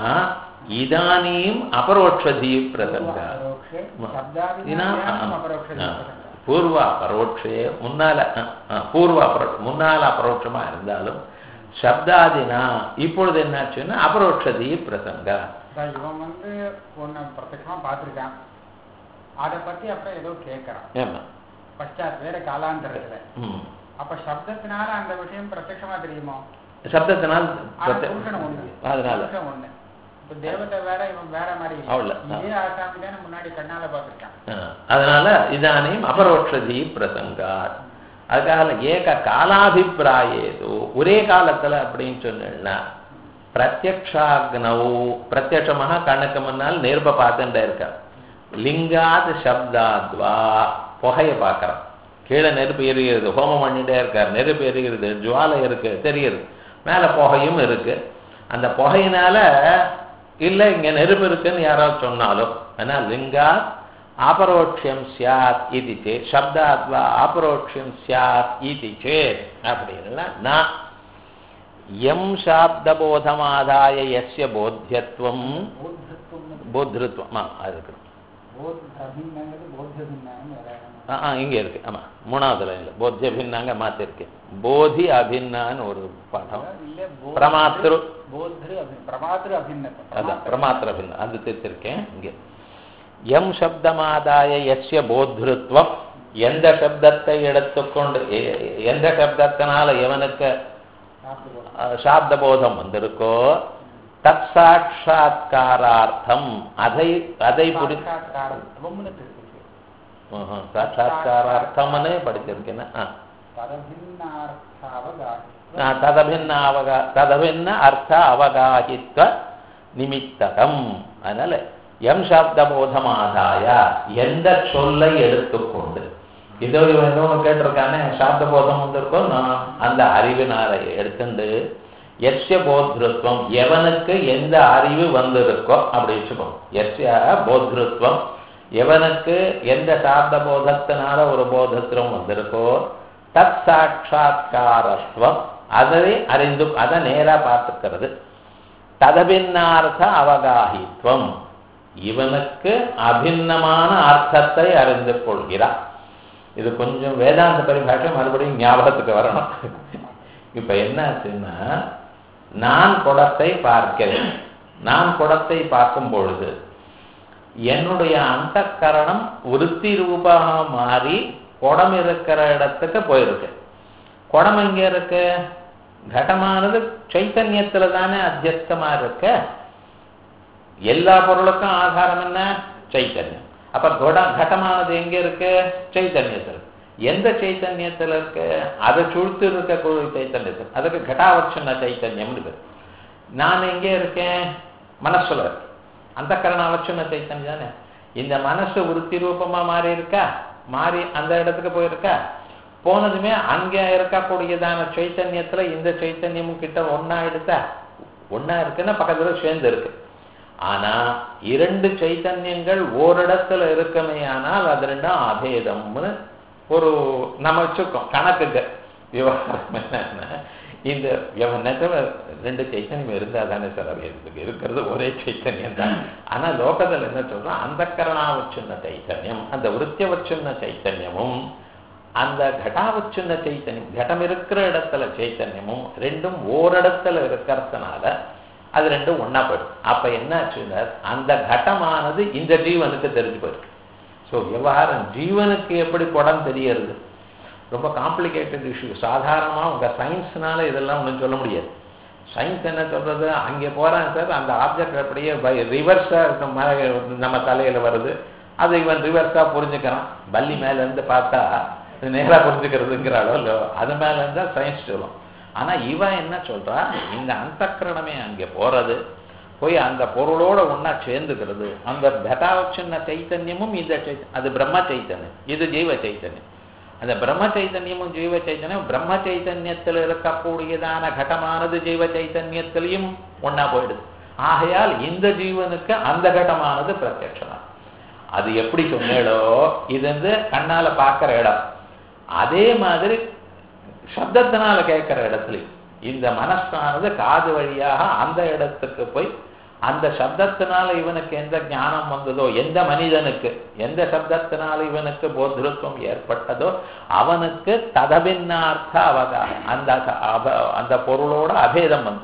இதானீம் அபரோட்சதீ பிரசங்கா அபரோக்ஷே ஆமா. சப்தாதினா இனா- ஞானம் ஆ, அபரோக்ஷ ஆ. பிரசங்கம். பூர்வ அபரோட்சே முன்னால அ, அ, பூர்வ அபரோ முன்னால அபரோட்சமா இருந்தாலும் சப்தாதினா இப்பொழுது என்னாச்சுன்னா அபரோட்சதி பிரசங்கா அதான் இவன் வந்து உன்னை பிரத்யட்சமா பார்த்திருக்கான் அதை பத்தி அப்புறம் ஏதோ கேட்கறான் ஏமா பశ్చాத் வேற காலாந்தரத்துல ம் அப்ப சப்தத்தினால அந்த விஷயம் பிரத்யட்சமா தெரியுமோ சப்தத்தினால் ஆனா பிரத்ய- புருஷன் ஒண்ணு அதனால புருஷன் ஒண்ணு இப்ப தேவதை வேற இவன் வேற மாதிரி இல்லை. அவ்வளவு. இதே ஆசாமி தானே முன்னாடி கண்ணால பார்த்திருக்கான் ஆ, அதனால இதானையும் அபரோட்சதி பிரசங்கா அதுக்காக ஏக காலாபிப்பிராயேது ஒரே காலத்துல அப்படின்னு சொன்னா பிரத்யக்ஷாக்னௌ பிரத்யட்சமாக கண்ணுக்கு முன்னால் நெருப்பை பார்த்துட்டே இருக்க லிங்காத் சப்தாத்வா புகையை பார்க்கறான் கீழே நெருப்பு எரிகிறது ஹோமம் பண்ணிட்டே இருக்கார் நெருப்பு எரிகிறது ஜுவாலை இருக்கு தெரியுது மேல புகையும் இருக்கு அந்த புகையினால இல்லை இங்க நெருப்பு இருக்குன்னு யாராவது சொன்னாலும் ஆனா லிங்காத் ஆபரோட்சியம் சியாத் இது சேத் சப்தாத்வா ஆபரோட்சியம் சியாத் இது சேத் அப்படின்னா நான் எம் சாப்தபோதமாதாய எஸ்ய போத்தியத்துவம் போத்தத்துவம் போத்ருத்வம் ஆ அது இருக்கு போத் அபின்னங்கிறது போத்த பின்னான்னு வேற ஆ ஆ இங்கே இருக்கு ஆமா மூணாவது லைன்ல போத்திய பின்னாங்க மாத்திருக்கு போதி அபின்னான்னு ஒரு பாடம் இல்ல போத் பிரமாத்திரு போத்ரு அபி பிரமாத்திரு அபின்னத்தம் அதான் பிரமாத்திர பின்னம் அது திருத்திருக்கேன் இங்கே எம் சப்தமாதாய எஸ்ய போத்ருத்வம் எந்த சப்தத்தை எடுத்துக்கொண்டு எ- எ- எந்த சப்தத்தினால எவனுக்கு சாப்பிடுவோம் அஹ், சாப்த போதம் வந்திருக்கோ தத் சாட்சா்காரார்த்தம் அதை அதை புரி சாட்சாத்காரத்துவம்னு இருக்கு ம்ஹும். சாட்சா்காரார்த்தம்னே படிச்சிருக்கேன் ஆ ததபின்னார்த்தாவகாசி ஆ, ததபின்னாவகா ததபின்ன அர்த்த அவகாஹித்வ நிமித்தகம் அதனால எம் சப்தபோதம் ஆதாய எந்த சொல்லை எடுத்துக்கொண்டு இதோ இவன் இன்னொன்று கேட்டிருக்கானே சாப்தபோதம் வந்திருக்கோ நான் அந்த அறிவினால எடுத்துண்டு எஸ்ய போத்ருத்வம் எவனுக்கு எந்த அறிவு வந்திருக்கோ அப்படி வச்சுக்கோம் எஸ்ய போத்ருத்வம் எவனுக்கு எந்த சாப்த போதத்தினால ஒரு போதத்திரம் வந்திருக்கோ தத் சாட்சா்காரத்துவம் அதை அறிந்து அதை நேரா பார்த்துக்கிறது ததபின்னார்த்த அவகாஹித்வம் இவனுக்கு அபின்னமான அர்த்தத்தை அறிந்து கொள்கிறான் இது கொஞ்சம் வேதாந்த பரிபாஷை மறுபடியும் ஞாபகத்துக்கு வரணும் இப்ப என்னாச்சுன்னா நான் குடத்தை பார்க்கிறேன் நான் குடத்தை பார்க்கும் பொழுது என்னுடைய அந்த கரணம் விருத்தி ரூபாக மாறி குடம் இருக்கிற இடத்துக்கு போயிருக்கு குடம் எங்க இருக்கு கடமானது சைத்தன்யத்துல தானே அத்தியஸ்தமா இருக்க எல்லா பொருளுக்கும் ஆதாரம் என்ன சைத்தன்யம் அப்ப குட கடமானது எங்க இருக்கு சைத்தன்யத்தில் எந்த சைத்தன்யத்துல இருக்கு அதை சுழுத்து இருக்கக்கூடிய சைத்தன்யத்தில் அதுக்கு கடாவட்சண சைத்தன்யம் இருக்கு நான் எங்கே இருக்கேன் மனசுல இருக்கேன் அந்த கரணாவட்சண சைத்தன்யம் தானே இந்த மனசு விருத்தி ரூபமா மாறி இருக்கா மாறி அந்த இடத்துக்கு போயிருக்கா போனதுமே அங்க இருக்கக்கூடியதான சைத்தன்யத்துல இந்த சைத்தன்யமும் கிட்ட ஒன்னா எடுத்தா ஒன்னா இருக்குன்னா பக்கத்துல சேர்ந்து இருக்கு ஆனா இரண்டு சைத்தன்யங்கள் ஓரிடத்துல இருக்குமே ஆனால் அது ரெண்டும் அபேதம்னு ஒரு நம்ம வச்சுக்கோம் கணக்குக்கு விவகாரம் என்னன்னா இந்த விவனத்துல ரெண்டு சைத்தன்யம் இருந்தா தானே சார் அபேதத்துக்கு இருக்கிறது ஒரே சைத்தன்யம் தான் ஆனா லோகத்துல என்ன சொல்றோம் அந்த கரணாவச்சுன்ன சைத்தன்யம் அந்த விருத்தியவச்சுன்ன சைத்தன்யமும் அந்த கட்டாவச்சுன்ன சைத்தன்யம் கடம் இருக்கிற இடத்துல சைத்தன்யமும் ரெண்டும் ஓரிடத்துல இருக்கிறதுனால அது ரெண்டும் ஒன்னா போயிடும் அப்ப என்ன ஆச்சுன்னா அந்த கட்டமானது இந்த ஜீவனுக்கு தெரிஞ்சு போயிருக்கு ஸோ விவகாரம் ஜீவனுக்கு எப்படி குடம் தெரியறது ரொம்ப காம்ப்ளிகேட்டட் இஷ்யூ சாதாரணமாக உங்கள் சயின்ஸ்னால இதெல்லாம் ஒன்றும் சொல்ல முடியாது சயின்ஸ் என்ன சொல்றது அங்கே போகிறான் சார் அந்த ஆப்ஜெக்ட் அப்படியே பை ரிவர்ஸாக நம்ம தலையில் வருது அதை இவன் ரிவர்ஸாக புரிஞ்சுக்கிறான் பள்ளி மேலேருந்து பார்த்தா நேராக புரிஞ்சுக்கிறதுங்கிற அளவில் அது மேலேருந்து தான் சயின்ஸ் சொல்லும் ஆனால் இவன் என்ன சொல்றா இந்த அந்தக்கரணமே அங்கே போறது போய் அந்த பொருளோட ஒன்னா சேர்ந்துக்கிறது அந்த கதாவச்சின்ன சைத்தன்யமும் இந்த சைத்தன்யம் அது பிரம்ம சைத்தன்யம் இது ஜீவ சைத்தன்யம் அந்த பிரம்ம சைத்தன்யமும் ஜீவ சைத்தன்யம் பிரம்ம சைத்தன்யத்தில் இருக்கக்கூடியதான கடமானது ஜீவ சைத்தன்யத்திலையும் ஒன்னா போயிடுது ஆகையால் இந்த ஜீவனுக்கு அந்த கடமானது பிரத்யட்சமா அது எப்படி சொன்னேடோ இது வந்து கண்ணால பார்க்கிற இடம் அதே மாதிரி சப்தத்தினால கேட்கிற இடத்துலையும் இந்த மனசானது காது வழியாக அந்த இடத்துக்கு போய் அந்த சப்தத்தினால இவனுக்கு எந்த ஞானம் வந்ததோ எந்த மனிதனுக்கு எந்த சப்தத்தினால இவனுக்கு போதிருத்துவம் ஏற்பட்டதோ அவனுக்கு ததபின்னார்த்த அவகாசம் அந்த அப- அந்த பொருளோட அபேதம் வந்து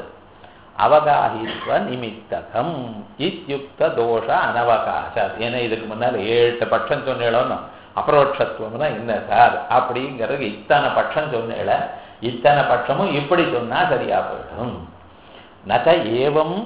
அவகாஹித்வ நிமித்தகம் இத்யுக்த தோஷ அனவகாச ஏன்னா இதுக்கு முன்னால் ஏழு பட்சம் சொன்னேளோன்னு அபரோட்சத்துவம்னா என்ன சார் அப்படிங்கிறது இத்தனை பட்சம் சொன்னேள இத்தனை பட்சமும் இப்படி சொன்னா சரியா போயிடும் நக ஏவம்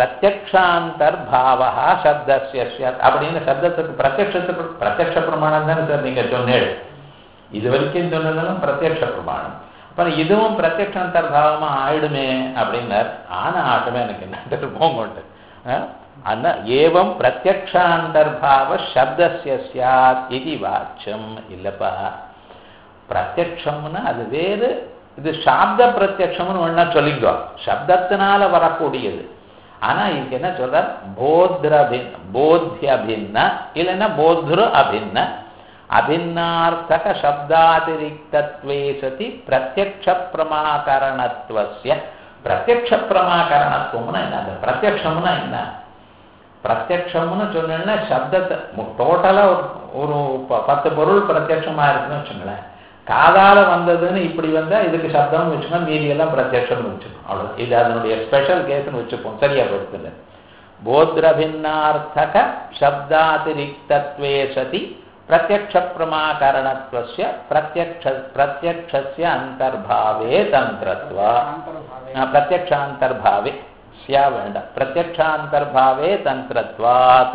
பிரத்யக்ஷாந்தர்பாவா சப்தஸ்ய ஸ்யாத் அப்படின்னு சப்தத்துக்கு பிரத்யக்ஷத்துக்கு பிரத்யக்ஷ பிரமாணம் தானே சார் நீங்க சொன்னேள் இது வரைக்கும் சொன்னதெல்லாம் பிரத்யக்ஷ பிரமாணம் அப்புறம் இதுவும் பிரத்யக்ஷாந்தர்பாவமா ஆயிடுமே அப்படின்னார் ஆனா ஆட்டமே எனக்கு என்ன போங்கோட்டு அண்ணா ஏவம் பிரத்யக்ஷாந்தர்பாவ சப்தஸ்ய ஸ்யாத் இது வாச்சம் இல்லப்பா பிரத்யக்ஷம்னா அது வேறு இது சாப்த பிரத்யக்ஷம்னு ஒன்னா சொல்லிக்கோ சப்தத்தினால வரக்கூடியது ஆனா இதுக்கு என்ன சொல்ற போத்ரபின் போத்தியபின்ன இல்லைன்னா போத்ரு அபின்ன அபின்னார்த்தக சப்தாதிரிக்தத்வே சதி பிரத்யக்ஷ பிரமாகரணத்துவசிய பிரத்யக்ஷ பிரமாகரணத்துவம்னா என்ன அந்த பிரத்யக்ஷம்னா என்ன பிரத்யக்ஷம்னு சொன்னேன்னா சப்தத்தை டோட்டலா ஒரு ப- பத்து பொருள் பிரத்யக்ஷமா இருக்குன்னு வச்சுங்களேன் காதால வந்ததுன்னு இப்படி வந்தா இதுக்கு சப்தம்னு வச்சுக்கோங்க மீதி எல்லாம் பிரத்யக்ஷம்னு வச்சுக்கணும் அவ்வளவு இது அதனுடைய ஸ்பெஷல் கேஸ்னு வச்சுப்போம் சரியா போயிடுது போத்ரபின்னார்த்தக சப்தாதிரிக்தத்வே சதி பிரத்யக்ஷ பிரமாகரணத்துவஸ்ய பிரத்யக்ஷ பிரத்யக்ஷஸ்ய அந்தர்பாவே தந்திரத்வா அந்தர்பாவே பிரத்யக்ஷாந்தர்பாவே ஸ்யா வேண்டாம் பிரத்யக்ஷாந்தர்பாவே தந்திரத்வாத்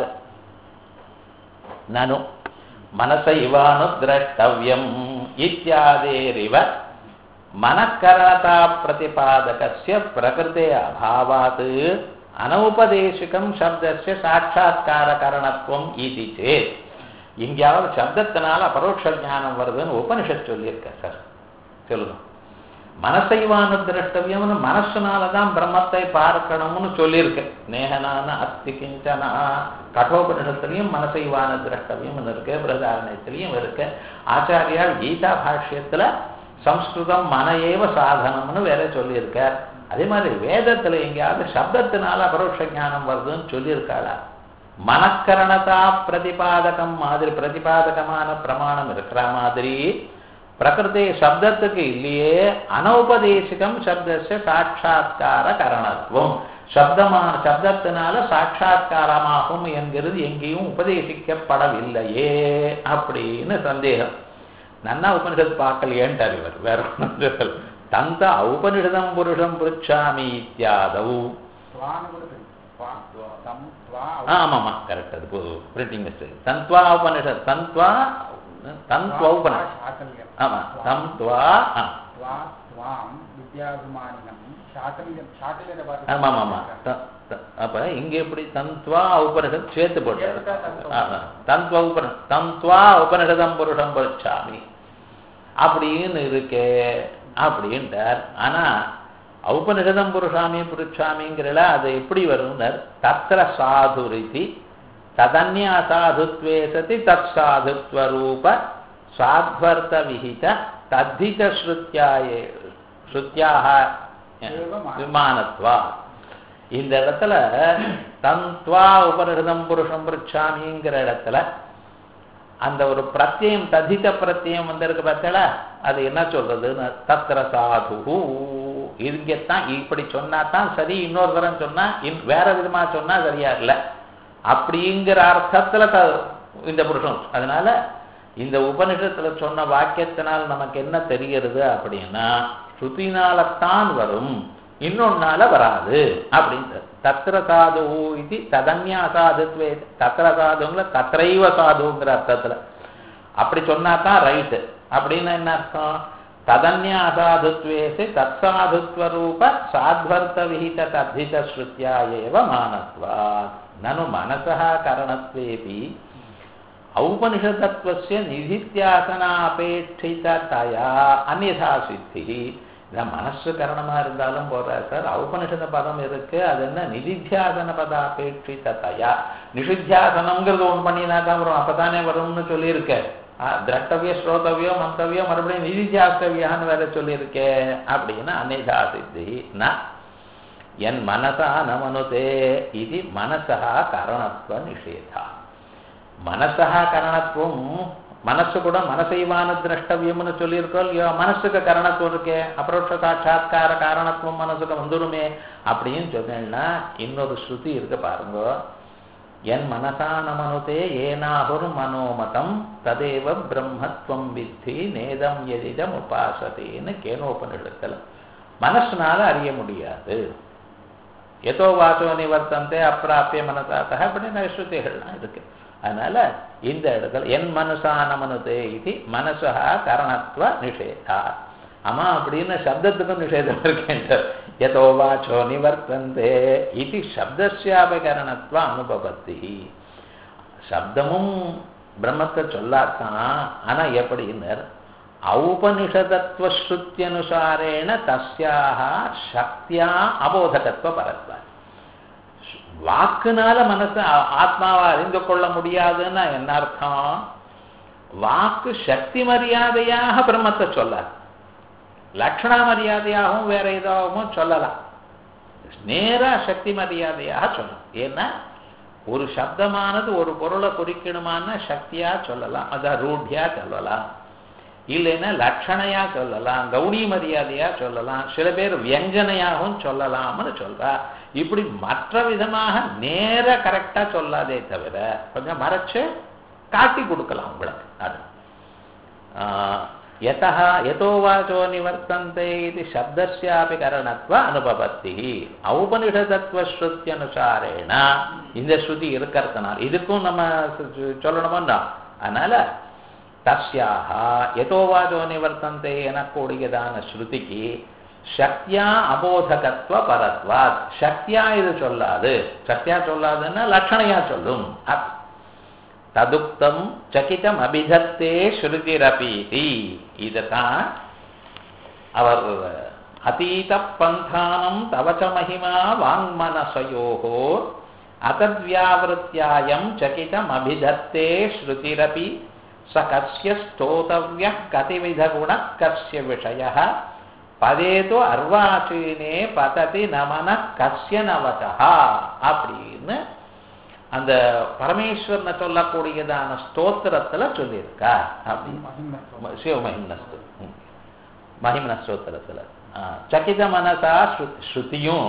நனு மனச இவானுதிரஷ்டவியம் இத்தியாதேரிவ மனக்கரணதா பிரதிபாதகஸ்ய பிரகிருதே அபாவாத் அனௌபதேசிகம் சப்தஸ்ய சாட்சாத்காரகரணத்துவம் இது சேத் எங்கேயாவது சப்தத்தினால அபரோக்ஷ ஞானம் வருதுன்னு உபனிஷத் சொல்லியிருக்க சார் சொல்லுங்க மனசைவான திரஷ்டவியம்னு மனசுனால தான் பிரம்மத்தை பார்க்கணும்னு சொல்லியிருக்கு நேகனான அஸ்தி கிஞ்சனா கட்டோபனிஷத்துலையும் மனசைவான திரஷ்டவியம்னு இருக்கு பிரதாரணத்திலையும் இருக்கு ஆச்சாரியால் கீதா பாஷ்யத்துல சம்ஸ்கிருதம் மன ஏவ சாதனம்னு வேற சொல்லியிருக்கார் அதே மாதிரி வேதத்துல எங்கேயாவது சப்தத்தினால அபரோக்ஷ ஞானம் வருதுன்னு சொல்லியிருக்காளா மனக்கரணதா பிரதிபாதகம் மாதிரி பிரதிபாதகமான பிரமாணம் இருக்கிற மாதிரி பிரகிருதி சப்தத்துக்கு இல்லையே அனௌபதேசிகம் சப்தஸ்ய சாட்சா்கார கரணத்துவம் சப்தமான சப்தத்தினால சாட்சா்காரமாகும் என்கிறது எங்கேயும் உபதேசிக்கப்படவில்லையே அப்படின்னு சந்தேகம் நன்னா உபனிஷத் பார்க்கலையேன்ட்டார் இவர் வேற ஒன்றும் தந்த ஔபனிஷதம் புருஷம் பிருச்சாமி இத்தியாதவு துவான்னு கூட தெரியும். துவா, துவா, தம், துவா, ஆமாம்மா கரெக்ட் அது பிரிண்டிங் மிஸ்டேக் தந்த்வா உபனிஷத் தந்த்வா தந்த்வா உபனிஷத் சாக்கல்யம். ஆமா தம் துவா ஆ துவா, துவாம் வித்யாபிமானினம் சாக்கல்யம் சாக்கல்யத்தை பார்த்து ஆமா ஆமா அப்ப இங்க எப்படி தந்த்வா உபனிஷத் சேர்த்து போட்டார் சேர்த்துட்டா தந்த்வா. ஆமா. தந்த்வா உபன தந்த்வா உபனிஷதம் புருஷம் பரிச்சாமி அப்படின்னு இருக்கே அப்படின்ட்டார் ஆனா ஔபனிஷதம் புருஷாமி புருஷாமிங்கிறல அது எப்படி வரும்னர் தத்திர சாதுரிதி ததன்ய அசாதுத்வே சதி தத் சாதுத்வரூப சாத்வர்த்த விஹித தத்தித ஸ்ருத்யாயே ஸ்ருத்யாக விமானத்வா இந்த இடத்துல தந்த்வா உபனிஷதம் புருஷம் பிரிச்சாமிங்கிற இடத்துல அந்த ஒரு பிரத்யம் ததித பிரத்யம் வந்திருக்கு பார்த்தல அது என்ன சொல்றதுன்னு தத்திர சாது இங்கத்தான் இப்படி சொன்னா தான் சரி இன்னொரு தரம் சொன்னா இன் வேற விதமா சொன்னா சரியா இல்லை அப்படிங்கிற அர்த்தத்துல த இந்த புருஷம் அதனால இந்த உபனிஷத்துல சொன்ன வாக்கியத்தினால் நமக்கு என்ன தெரிகிறது அப்படின்னா ஸ்ருதினால்தான் வரும் இன்னொன்னால வராது அப்படின்னு தத்திர சாது இது ததன்யா சாதுத்வே தத்திர சாதுங்கள தத்ரைவ சாதுங்கிற அர்த்தத்துல அப்படி சொன்னா தான் ரைட்டு அப்படின்னு என்ன அர்த்தம் ததன்யா அசாதுத்வேசு தற்சாதுத்வரூப சாத்வர்த்த விஹித தத்தித ஸ்ருத்யா ஏவ மானத்வா நனு மனசः கரணத்வேபி ஔபனிஷதத்துவस्य நிதித்தியாசனாபேட்சிதயா அந்நியதா சித்தி இந்த மனசு கரணமா இருந்தாலும் போற சார் ஔபனிஷத பதம் இருக்கு அது என்ன நிதித்தியாசன பத அபேட்சிதயா நிஷித்தியாசனம்ங்கிறது ஒன்று பண்ணினா தான் வரும் அப்பதானே வரும்னு சொல்லியிருக்கேன் திரட்டவிய ஸ்ரோதவியோ மந்தவியோ மறுபடியும் நிதித்தியாஸ்தவியான்னு வேற சொல்லியிருக்கே அப்படின்னு அந்நியதா சித்தி ந என் மனசா நமனுதே இது மனசா கரணத்துவ நிஷேதா மனசா கரணத்துவம் மனசு கூட மனசைவான திரஷ்டவியம்னு சொல்லியிருக்கோம் இல்லையோ மனசுக்கு கரணத்துவம் இருக்கே அபரோட்ச சாட்சாத்கார காரணத்துவம் மனசுக்கு வந்துடுமே அப்படின்னு சொன்னேன்னா இன்னொரு ஸ்ருதி இருக்கு பாருங்க என் மனசா நமனுதே ஏனாகுர் மனோமதம் ததேவ பிரம்மத்வம் வித்தி நேதம் எதிதம் உபாசதேன்னு கேனோபனிடத்தில் மனசுனால அறிய முடியாது எதோ வாச்சோ நிவர்த்தந்தே அப்பிராப்பிய மனசாத்தக அப்படின்னு ஸ்ருதிகள்லாம் இருக்கு அதனால இந்த இடத்துல என் மனசா நமனுதே இது மனசா கரணத்துவ நிஷேதா ஆமா அப்படின்னு சப்தத்துக்கும் நிஷேதம் இருக்கேன் எதோ வாச்சோ நிவர்த்தந்தே இது சப்தசியாபகரணத்துவ அனுபவத்தி சப்தமும் பிரம்மத்தை சொல்லாதான் ஆனா எப்படின்னர் ஔபனிஷதத்துவஸ்ருத்தியனுசாரேண தஸ்யாக சக்தியா அபோதகத்துவ பரத்வா வாக்குனால மனசை ஆத்மாவை அறிந்து கொள்ள முடியாதுன்னா என்ன அர்த்தம் வாக்கு சக்தி மரியாதையாக பிரம்மத்தை சொல்லாது லக்ஷண மரியாதையாகவும் வேற ஏதாகவும் சொல்லலாம் நேரா சக்தி மரியாதையாக சொல்லலாம் ஏன்னா ஒரு சப்தமானது ஒரு பொருளை குறிக்கணுமான சக்தியா சொல்லலாம் அதான் ரூಢியா சொல்லலாம் இல்லைன்னா லட்சணையா சொல்லலாம் கௌடி மரியாதையா சொல்லலாம் சில பேர் வியஞ்சனையாகவும் சொல்லலாம்னு சொல்றா இப்படி மற்ற விதமாக நேர கரெக்டா சொல்லாதே தவிர கொஞ்சம் மறைச்சு காட்டி கொடுக்கலாம் உங்களுக்கு அது யதா யதோ வாச்சோ நிவர்த்தந்தே இது சப்தஸ்யாபி கரணத்வ அனுபவத்தி ஔபனிஷதத்துவஸ்ருத்தியனுசாரேன இந்த ஸ்ருதி இருக்கிறதுனால இதுக்கும் நம்ம சொல்லணுமோ அதனால தஸ்யாக எதோ வாச்சோ நிவர்த்தந்தே எனக்கூடியதான ஸ்ருதிக்கு சக்தியா அபோதகத்துவ பரத்வாத் சக்தியா இது சொல்லாது சக்தியா சொல்லாதுன்னா லட்சணையா சொல்லும் ததுக்தம் சகிதம் அபிதத்தே ஸ்ருதிரபீதி இதுதான் அவர் அதீத பந்தானம் தவச்ச மகிமா வாங்மனசயோகோ அத்தத்வியாவிருத்தியாயம் சகிதம் அபிதத்தே ஸ்ருதிரபி ச கஸ்ய ஸ்தோதவிய கதிவிதகுண கஸ்ய விஷய பதேதோ அர்வாச்சீனே பததி நமன கஸ்ய நவச்சா அப்படின்னு அந்த பரமேஸ்வரனை சொல்லக்கூடியதான ஸ்தோத்திரத்துல சொல்லியிருக்கா அப்படின்னு சிவமஹிம்னஸ்து மஹிம்ன ஸ்தோத்திரத்துல சகித மனசா ஸ்ருதியும்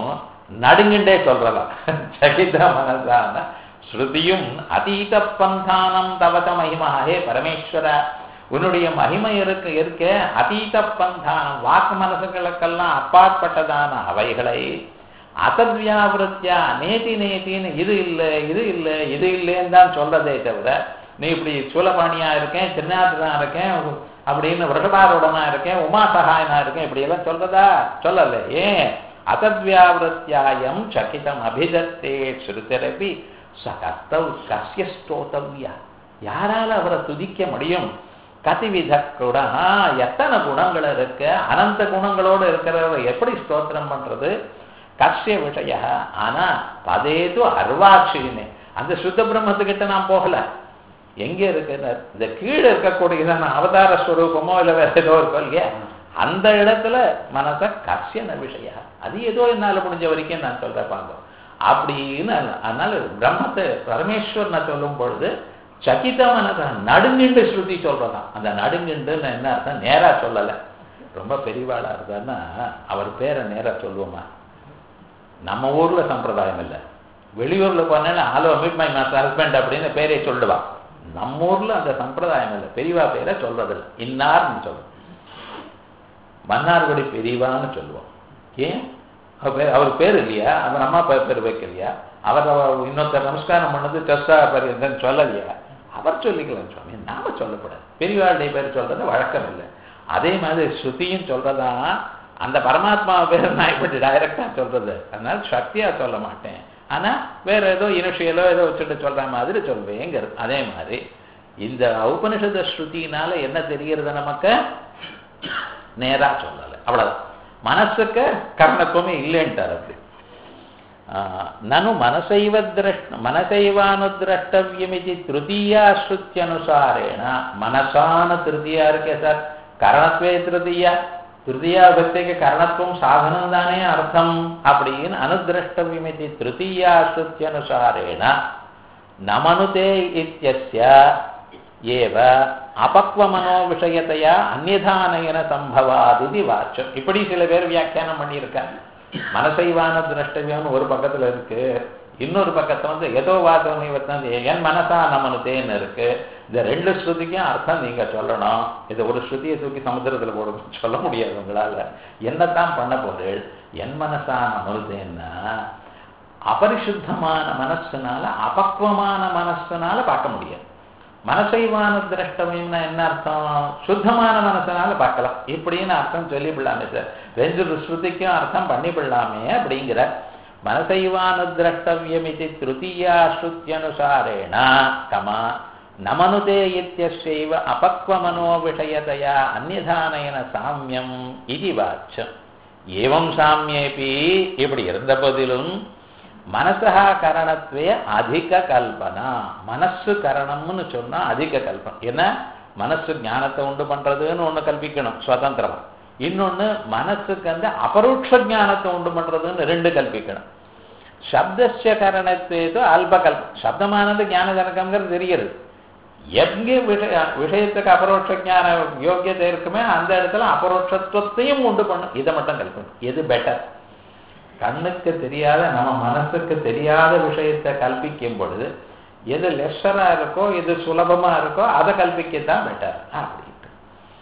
நடுங்கிண்டே சொல்றலாம் சகித மனசான ஸ்ருதியும் அதீத பந்தானம் தவச மகிமா ஹே பரமேஸ்வர உன்னுடைய மகிமை இருக்க இருக்க அதீத பந்தானம் வாக்கு மனசுகளுக்கெல்லாம் அப்பாற்பட்டதான அவைகளை அசத்வியாவிருத்தியா நேதி நேத்தின்னு இது இல்லை இது இல்லை இது இல்லைன்னு தான் சொல்றதே தவிர நீ இப்படி சூலபாணியா இருக்கேன் திருநாதிரனா இருக்கேன் அப்படின்னு விரஷபாரூடனா இருக்கேன் உமா சகாயனா இருக்கேன் இப்படி எல்லாம் சொல்றதா சொல்லல ஏன் அசத்வியாவிருத்தியாயம் சகிதம் அபிதத்தே ஸ்ருதிரபி சகர்த்தவ் கசிய ஸ்தோத்தவ்யா யாரால அவரை துதிக்க முடியும் கதிவித குணம் எத்தனை குணங்கள் இருக்கு அனந்த குணங்களோடு இருக்கிறவரை எப்படி ஸ்தோத்திரம் பண்றது கஷ்ய விஷய ஆனா பதேது அர்வாட்சின்னு அந்த சுத்த பிரம்மத்துக்கிட்ட நான் போகல எங்க இருக்கு இந்த கீழே இருக்கக்கூடியதான அவதார ஸ்வரூபமோ இல்லை வேற ஏதோ இருக்கோ இல்லையா அந்த இடத்துல மனச கஷ்யன விஷய அது ஏதோ என்னால முடிஞ்ச வரைக்கும் நான் சொல்றேன் பார்க்க அப்படின்னு அதனால பிரம்மத்தை பரமேஸ்வரனை சொல்லும் பொழுது சகித மனச நடுங்கிண்டு ஸ்ருதி சொல்றதான் அந்த நடுங்கிண்டுன்னு என்ன அர்த்தம் நேரா சொல்லலை ரொம்ப பெரியவாளா இருந்தான்னா அவர் பேரை நேரா சொல்லுவோமா நம்ம ஊர்ல சம்பிரதாயம் இல்லை வெளியூர்ல போனால hello meet my master husband அப்படின்னு பேரே சொல்லுவா நம்ம ஊர்ல அந்த சம்பிரதாயம் இல்லை பெரியவா பேரை சொல்றதில்லை இன்னார்னு சொல்லுவோம் மன்னார்குடி பெரியவான்னு சொல்லுவோம் ஏன் அவர் பேர் அவர் பேர் இல்லையா அவர் அம்மா பேர் பேர் வைக்கலையா அவர் இன்னொருத்தர் நமஸ்காரம் பண்ணது டெஸ்டா பரியந்தன்னு சொல்லலையா அவர் சொல்லிக்கலாம் சுவாமி நாம சொல்லக்கூடாது பெரியவாளுடைய பேர் சொல்றது வழக்கம் இல்லை அதே மாதிரி ஸ்ருதியும் சொல்றதா அந்த பரமாத்மா பேர் நான் இப்படி டைரக்டா சொல்றது அதனால சக்தியா சொல்ல மாட்டேன் ஆனா வேற ஏதோ இனிஷியலோ ஏதோ வச்சுட்டு சொல்ற மாதிரி சொல்வேங்கிறது அதே மாதிரி இந்த உபனிஷத ஸ்ருதினால என்ன தெரிகிறது நமக்கு நேரா சொல்லலை அவ்வளவுதான் மனசுக்கு கர்ணத்துவமே இல்லைன்ட்டார் அப்படி நனு மனசைவ திரஷ்ட மனசைவானுதிரஷ்டவியமிதி திருத்தீயா ஸ்ருத்தியனுசாரேன மனசான திருத்தியா இருக்கே சார் கரணத்வே திருத்தீயா திருத்தியா பக்திக்கு கரணத்துவம் சாதனம் தானே அர்த்தம் அப்படின்னு அனுதிரஷ்டவியமிதி திருத்தீயா ஸ்ருத்தியனுசாரேன நமனுதே இத்தியஸ்ய ஏவ அபக்வமனோ விஷயத்தையா அந்நிதானயன சம்பவாதிதி வாச்சம் இப்படி சில பேர் வியாக்கியானம் பண்ணியிருக்காங்க மனசைவான திரஷ்டவியம்னு ஒரு பக்கத்துல இருக்கு இன்னொரு பக்கத்துல வந்து ஏதோ வாசம் வந்து என் மனசா நமனுதேன்னு இருக்கு இந்த ரெண்டு ஸ்ருதிக்கும் அர்த்தம் நீங்க சொல்லணும் இதை ஒரு ஸ்ருதியை தூக்கி சமுத்திரத்துல போட சொல்ல முடியாது உங்களால என்னத்தான் பண்ண போறீள் என் மனசா நமனுதேன்னா அபரிசுத்தமான மனசுனால அபக்வமான மனசுனால பார்க்க முடியாது மனசைவான திரஷ்டவியம்னா என்ன அர்த்தம் சுத்தமான மனசனால பார்க்கலாம் இப்படின்னு அர்த்தம் சொல்லிவிடலாமே சார் ரெண்டு ஸ்ருதிக்கும் அர்த்தம் பண்ணிவிடலாமே அப்படிங்கிற மனசைவான திரஷ்டவியம் இது திருத்தீயா ஸ்ருத்தியனுசாரேண கமா நமனுதே இத்தியசைவ அபக்வமனோ விஷயதையா அந்நிதானயன சாமியம் இது வாச்சம் ஏவம் சாமியேபி இப்படி இருந்த போதிலும் மனசா கரணத்வே அதிக கல்பனா மனசு கரணம்னு சொன்னா அதிக கல்பனை என்ன மனசு ஞானத்தை உண்டு பண்றதுன்னு ஒண்ணு கல்பிக்கணும் சுதந்திரமா இன்னொன்னு மனசுக்கு வந்து அபரோட்ச ஞானத்தை உண்டு பண்றதுன்னு ரெண்டு கல்பிக்கணும் சப்தஸ்ய கரணத்தேது அல்ப கல்பம் சப்தமானது ஞான ஜனகம்ங்கிறது தெரிகிறது எங்கே விஷய விஷயத்துக்கு அபரோட்ச ஞான யோக்கியத்தை இருக்குமே அந்த இடத்துல அபரோட்சத்துவத்தையும் உண்டு பண்ணும் இதை மட்டும் கல்பனை எது பெட்டர் கண்ணுக்கு தெரியாத நம்ம மனசுக்கு தெரியாத விஷயத்தை கல்பிக்கும் பொழுது எது லெஷரா இருக்கோ எது சுலபமா இருக்கோ அதை கல்பிக்கத்தான் பெட்டர் அப்படின்ட்டு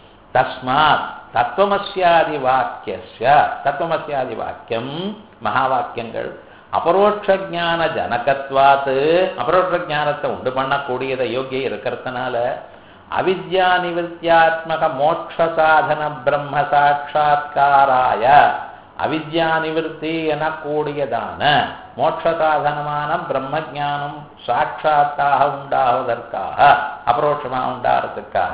தஸ்மாத் தத்துவமசியாதி வாக்கிய தத்துவமசியாதி வாக்கியம் மகா வாக்கியங்கள் அபரோட்ச ஜான ஜனகத்வாத்து அபரோட்ச ஜானத்தை உண்டு பண்ணக்கூடியதை யோகிய இருக்கிறதுனால அவித்யா நிவர்த்தியாத்மக மோட்ச சாதன பிரம்ம சாட்சா்காராய அவித்யா நிவர்த்தி எனக்கூடியதான மோட்ச சாதனமான பிரம்ம ஜானம் சாட்சாத்தாக உண்டாவதற்காக அபரோட்சமாக உண்டாகிறதுக்காக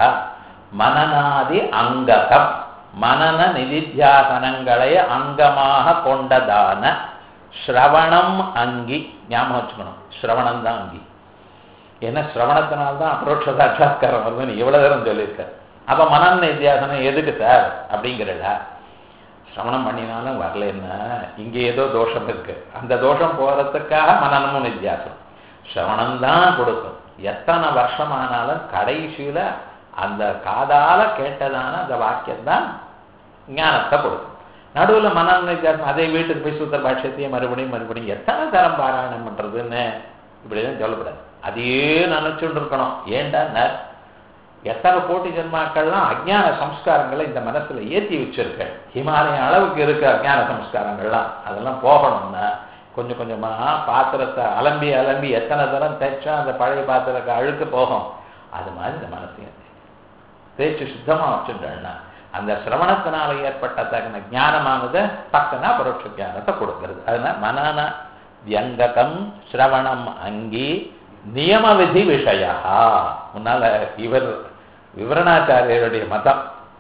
மனநாதி அங்ககம் மனன நிதித்தியாசனங்களை அங்கமாக கொண்டதான ஸ்ரவணம் அங்கி ஞாபகம் வச்சுக்கணும் ஸ்ரவணம் தான் அங்கி ஏன்னா ஸ்ரவணத்தினால்தான் அபரோட்ச சாட்சாத்காரம் வருதுன்னு இவ்வளவு தூரம் சொல்லியிருக்காரு அப்ப மனன் நித்தியாசனம் எதுக்கு சார் அப்படிங்கிறடா சிரவணம் பண்ணினாலும் வரலன்னா இங்கே ஏதோ தோஷம் இருக்கு அந்த தோஷம் போறதுக்காக மனநமும் நித்தியாசம் சிரவணம் தான் கொடுக்கும் எத்தனை வருஷம் ஆனாலும் கடைசியில அந்த காதால கேட்டதான அந்த வாக்கியம் தான் ஞானத்தை கொடுக்கும் நடுவுல மனம் நித்தியாசம் அதே வீட்டுக்கு போய் சூத்திர பாஷ்யத்தையும் மறுபடியும் மறுபடியும் எத்தனை தரம் பாராயணம் பண்றதுன்னு இப்படிதான் சொல்லக்கூடாது அதையே நினைச்சுட்டு இருக்கணும் ஏண்டா எத்தனை கோட்டி ஜென்மாக்கள்லாம் அஜ்ஞான சம்ஸ்காரங்களை இந்த மனசுல ஏற்றி வச்சிருக்க ஹிமாலயம் அளவுக்கு இருக்கு அஜ்ஞான சம்ஸ்காரங்கள்லாம் அதெல்லாம் போகணும்னா கொஞ்சம் கொஞ்சமா பாத்திரத்தை அலம்பி அலம்பி எத்தனை தரம் தைச்சா அந்த பழைய பாத்திரத்தை அழுக்கு போகும் அது மாதிரி இந்த மனசையும் தேய்ச்சி சுத்தமா வச்சுட்டோம்னா அந்த சிரவணத்தினால ஏற்பட்ட தகுந்த ஞானமானது பக்கனா பரோட்ச ஞானத்தை கொடுக்கிறது அதனால மனன வியங்ககம் சிரவணம் அங்கி நியம விதி விஷயா முன்னால இவர் விவரணாச்சாரியருடைய மதம்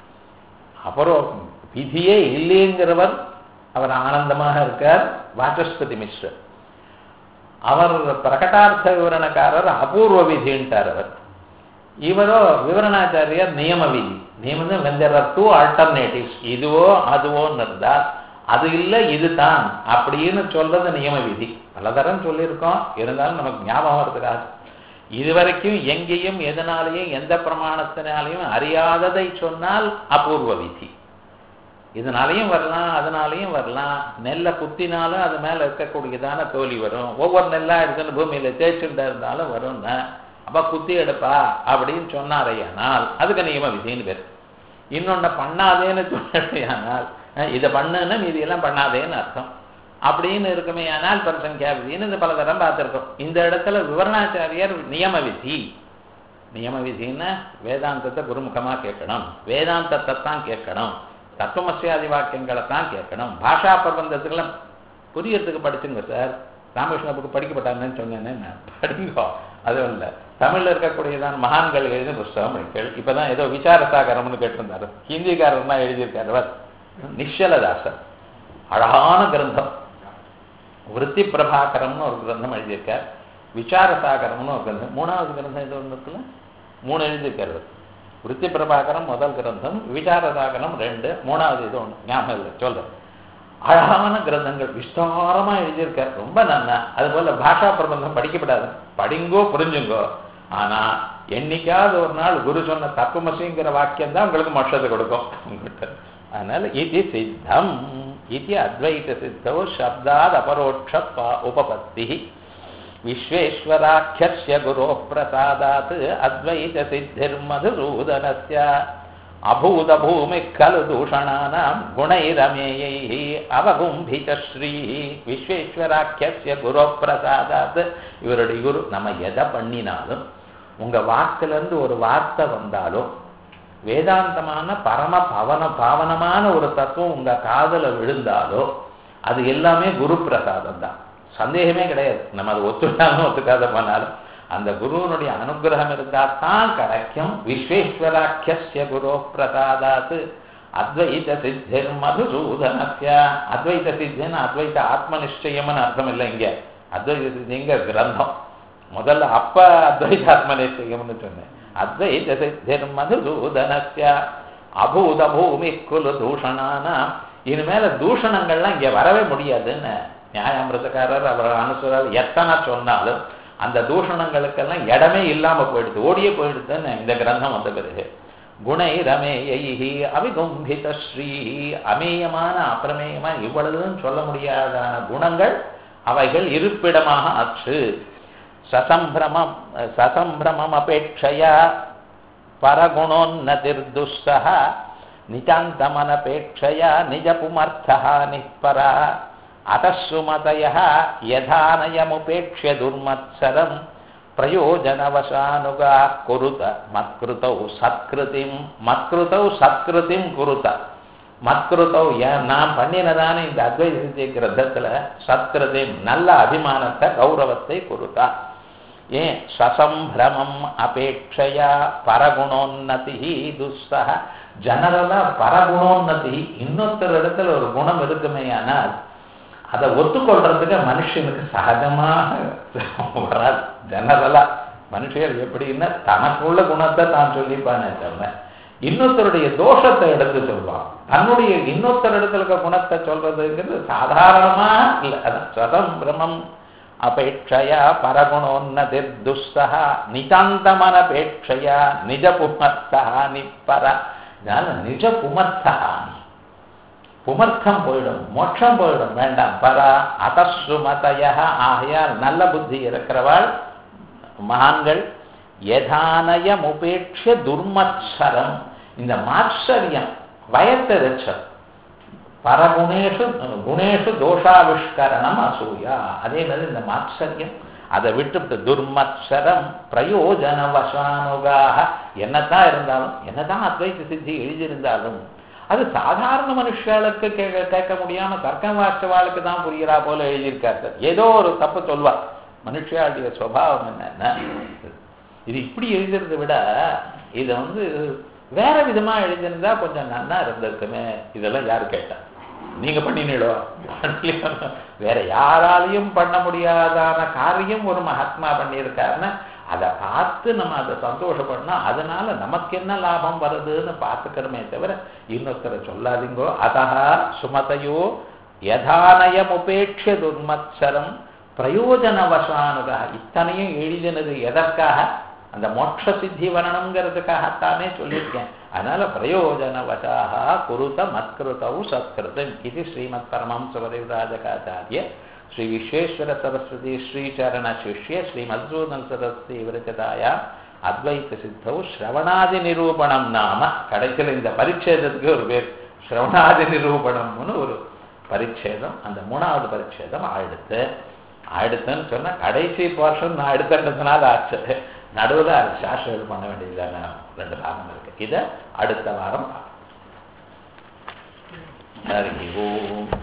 அப்புறம் விதியே இல்லைங்கிறவர் அவர் ஆனந்தமாக இருக்கார் வாச்சஸ்பதி மிஸ்ரர் அவர் பிரகட்டார்த்த விவரணக்காரர் அபூர்வ விதின்ட்டார் அவர் இவரோ விவரணாச்சாரியர் நியம விதி நியமம் when there are two alternatives இதுவோ அதுவோன்னு இருந்தால் அது இல்லை இதுதான் அப்படின்னு சொல்றது நியம விதி பலதரம் சொல்லியிருக்கோம் இருந்தாலும் நமக்கு ஞாபகம் வரதுக்காக இதுவரைக்கும் எங்கேயும் எதனாலையும் எந்த பிரமாணத்தினாலையும் அறியாததை சொன்னால் அபூர்வ விதி இதனாலையும் வரலாம் அதனாலையும் வரலாம் நெல்லை குத்தினாலும் அது மேல இருக்கக்கூடியதான தோல்வி வரும் ஒவ்வொரு நெல்லா எடுத்துன்னு பூமியில தேய்ச்சுட்டு இருந்தாலும் வரும்னா அப்ப குத்தி எடுப்பா அப்படின்னு சொன்னாரையானால் அதுக்கு நியம விதின்னு பேர் இன்னொன்னு பண்ணாதேன்னு சொன்னால் இதை பண்ணுன்னா மீதியெல்லாம் பண்ணாதேன்னு அர்த்தம் அப்படின்னு இருக்குமே ஆனால் பரசங்கியா விதின்னு இந்த பல தரம் பார்த்துருக்கோம் இந்த இடத்துல விவரணாச்சாரியர் நியம விதி நியம விதின்னா வேதாந்தத்தை குருமுகமா கேட்கணும் வேதாந்தத்தை தான் கேட்கணும் தத்துவமசியாதி வாக்கியங்களை தான் கேட்கணும் பாஷா பிரபந்தத்துக்கெல்லாம் புரியறதுக்கு படிச்சுங்க சார் ராமகிருஷ்ண புக்கு படிக்கப்பட்டாங்கன்னு சொன்னேன்னு நான் படிங்கோ அதுவும் இல்லை தமிழ்ல இருக்கக்கூடியதான் மகான்கள் எழுதின புஸ்தகம் படிக்கள் இப்பதான் ஏதோ விசாரசாகரம்னு கேட்டிருந்தாரு ஹிந்திக்காரர் தான் எழுதியிருக்காரு அவர் நிஷலதாசர் அழகான கிரந்தம் விருத்தி பிரபாகரம்னு ஒரு கிரந்தம் எழுதியிருக்கார் விசாரசாகரம்னு ஒரு கிரந்தம் மூணாவது கிரந்தம் எது ஒன்று இருக்குல்ல மூணு எழுதியிருக்காரு விருத்தி பிரபாகரம் முதல் கிரந்தம் விசாரசாகரம் ரெண்டு மூணாவது இது ஒன்று ஞாபகம் இல்லை சொல்றேன் அழகான கிரந்தங்கள் விஸ்தாரமா எழுதியிருக்கார் ரொம்ப நன்னா அது போல பாஷா பிரபந்தம் படிக்கப்படாது படிங்கோ புரிஞ்சுங்கோ ஆனா என்னைக்காவது ஒரு நாள் குரு சொன்ன தத்துவமசிங்கிற வாக்கியம் தான் உங்களுக்கு மோட்சத்தை கொடுக்கும் உங்கள்கிட்ட அதனால இது சித்தம் இது அத்வைத சித்தோ சப்தாத் அபரோட்ச உபபத்தி விஸ்வேஸ்வராக்கிய குரோ பிரசாதாத் அத்வைத சித்திர்மதுசூதனஸ்ய அபூத பூமி கலு தூஷணானாம் குணைரமேயை அவகும்பித ஸ்ரீ விஸ்வேஸ்வராக்கிய குரு பிரசாதாத் இவருடைய குரு நம்ம எதை பண்ணினாலும் உங்க வாக்குல இருந்து ஒரு வார்த்தை வந்தாலும் வேதாந்தமான பரம பவன பாவனமான ஒரு தத்துவம் உங்க காதல விழுந்தாலோ அது எல்லாமே குரு பிரசாதம் தான் சந்தேகமே கிடையாது நம்ம அதை ஒத்துட்டாலும் ஒத்துக்காத போனாலும் அந்த குருவனுடைய அனுகிரகம் இருந்தா தான் கிடைக்கும் விஸ்வேஸ்வராக்கிய குரு பிரசாதாத் அத்வைத சித்திர் மதுசூதனஸ்ய அத்வைத சித்தின்னு அத்வைத ஆத்ம நிச்சயம்னு அர்த்தம் இல்லை இங்க அத்வைத சித்திங்க கிரந்தம் முதல்ல அப்ப அத்வைத ஆத்ம நிச்சயம்னு சொன்னேன் அத்வைத சித்திர் மதுசூதனஸ்ய அபூத பூமி குலு தூஷணானா இனிமேல தூஷணங்கள்லாம் இங்க வரவே முடியாதுன்னு நியாயாமிரதக்காரர் அவர் அனுசரார் எத்தனை சொன்னாலும் அந்த தூஷணங்களுக்கெல்லாம் இடமே இல்லாம போயிடுது ஓடியே போயிடுதுன்னு இந்த கிரந்தம் வந்த பிறகு குணை ரமேயி அவிகும்பித ஸ்ரீ அமேயமான அப்பிரமேயமான இவ்வளவுன்னு சொல்ல முடியாதான குணங்கள் அவைகள் இருப்பிடமாக ஆற்று சசம்பிரமம் சசம்பிரமம் அபேட்சையா பரகுணோன்னதிர்துஸ்ஸக நிதாந்தமனபேட்சையா நிஜபுமர்த்தா நிப்பரா அத்தசுமதய யதானயமுபேட்சிய துர்மத்சரம் பிரயோஜனவசானுகா குருத மத்கிருதௌ சத்கிருதிம் மத்கிருதௌ சத்கிருதிம் குருத மத்கிருதௌ ஏன் நான் பண்ணினதான இந்த அத்வைத சித்திய கிரந்தத்துல சத்கிருதிம் நல்ல அபிமானத்தை கௌரவத்தை குருதா ஏன் சசம்பிரமம் அபேட்சையா பரகுணோன்னதி துஸ்ஸக ஜெனரலா பரகுணோன்னதி இன்னொருத்தர் இடத்துல ஒரு குணம் இருக்குமே ஆனால் அதை ஒத்துக்கொள்றதுக்கு மனுஷனுக்கு சகஜமாக வராது ஜெனரலா மனுஷர் எப்படின்னா தனக்குள்ள குணத்தை தான் சொல்லிப்பானே தவிர இன்னொருத்தருடைய தோஷத்தை எடுத்து சொல்வான் தன்னுடைய இன்னொருத்தர் இடத்துல இருக்க குணத்தை சொல்றதுங்கிறது சாதாரணமா இல்லை அது சதம்பிரமம் அபேட்சையா பரகுணோன்னதிர்துஸ்ஸக நிதாந்தமனபேட்சையா நிஜ புமர்த்தா நிப்பர அதனால நிஜ புமர்த்தா புமர்த்தம் போயிடும் மோட்சம் போயிடும் வேண்டாம் பரா அதசுமதய ஆகையால் நல்ல புத்தி இருக்கிறவாள் மகான்கள் யதானயம் உபேட்ச துர்மத்சரம் இந்த மாத்சரியம் வயத்தெரிச்சல் பரகுணேஷு குணேஷு தோஷாவிஷ்கரணம் அசூயா அதே மாதிரி இந்த மாத்சரியம் அதை விட்டுவிட்டு துர்மத்சரம் பிரயோஜன வசானுகாக என்னத்தான் இருந்தாலும் என்னதான் அத்வைத்த சித்தி எழுதியிருந்தாலும் அது சாதாரண மனுஷர்களுக்கு கேட்க கேட்க முடியாம தர்க்கம் வாச்சவாளுக்கு தான் புரிகிறா போல எழுதியிருக்காரு ஏதோ ஒரு தப்பு சொல்வா மனுஷாளுடைய சுவாவம் என்னன்னா இது இப்படி எழுதுறதை விட இதை வந்து வேற விதமா எழுதியிருந்தா கொஞ்சம் நன்னா இருந்திருக்குமே இதெல்லாம் யாரு கேட்டா நீங்க பண்ணினிடோ வேற யாராலையும் பண்ண முடியாதான காரியம் ஒரு மகாத்மா பண்ணியிருக்காருன்னா அதை பார்த்து நம்ம அதை சந்தோஷப்படணும் அதனால நமக்கு என்ன லாபம் வருதுன்னு பார்த்துக்கிறோமே தவிர இன்னொருத்தரை சொல்லாதீங்கோ அதா சுமதையோ யதானயம் உபேட்ச துர்மத்சரம் பிரயோஜனவசானுகா இத்தனையும் எழுதினது எதற்காக அந்த மோட்ச சித்தி வரணுங்கிறதுக்காகத்தானே சொல்லியிருக்கேன் அதனால பிரயோஜனவசாக குருத மத்கிருதவு சத்கிருதம் இது ஸ்ரீமத் பரமஹம்ச பரிவிராஜகாச்சாரிய ஸ்ரீ விஸ்வேஸ்வர சரஸ்வதி ஸ்ரீச்சரண சிஷ்ய ஸ்ரீ மத்சூதன் சரஸ்வதி விரச்சதாயா அத்வைத்த சித்தவு ஸ்ரவணாதி நிரூபணம் நாம கடைசியில் இந்த பரிச்சேதத்துக்கு ஒரு பேர் ஸ்ரவணாதி நிரூபணம்னு ஒரு பரிச்சேதம் அந்த மூணாவது பரிச்சேதம் ஆயிடுத்து ஆயிடுத்துன்னு சொன்னா கடைசி போர்ஷன் நான் எடுத்துட்டதுனால ஆச்சு நடுவில் அது சாஸ்திரம் பண்ண வேண்டியதான ரெண்டு பாகம் இருக்கு இதை அடுத்த வாரம் பார்க்கலாம் ஹரி ஓம்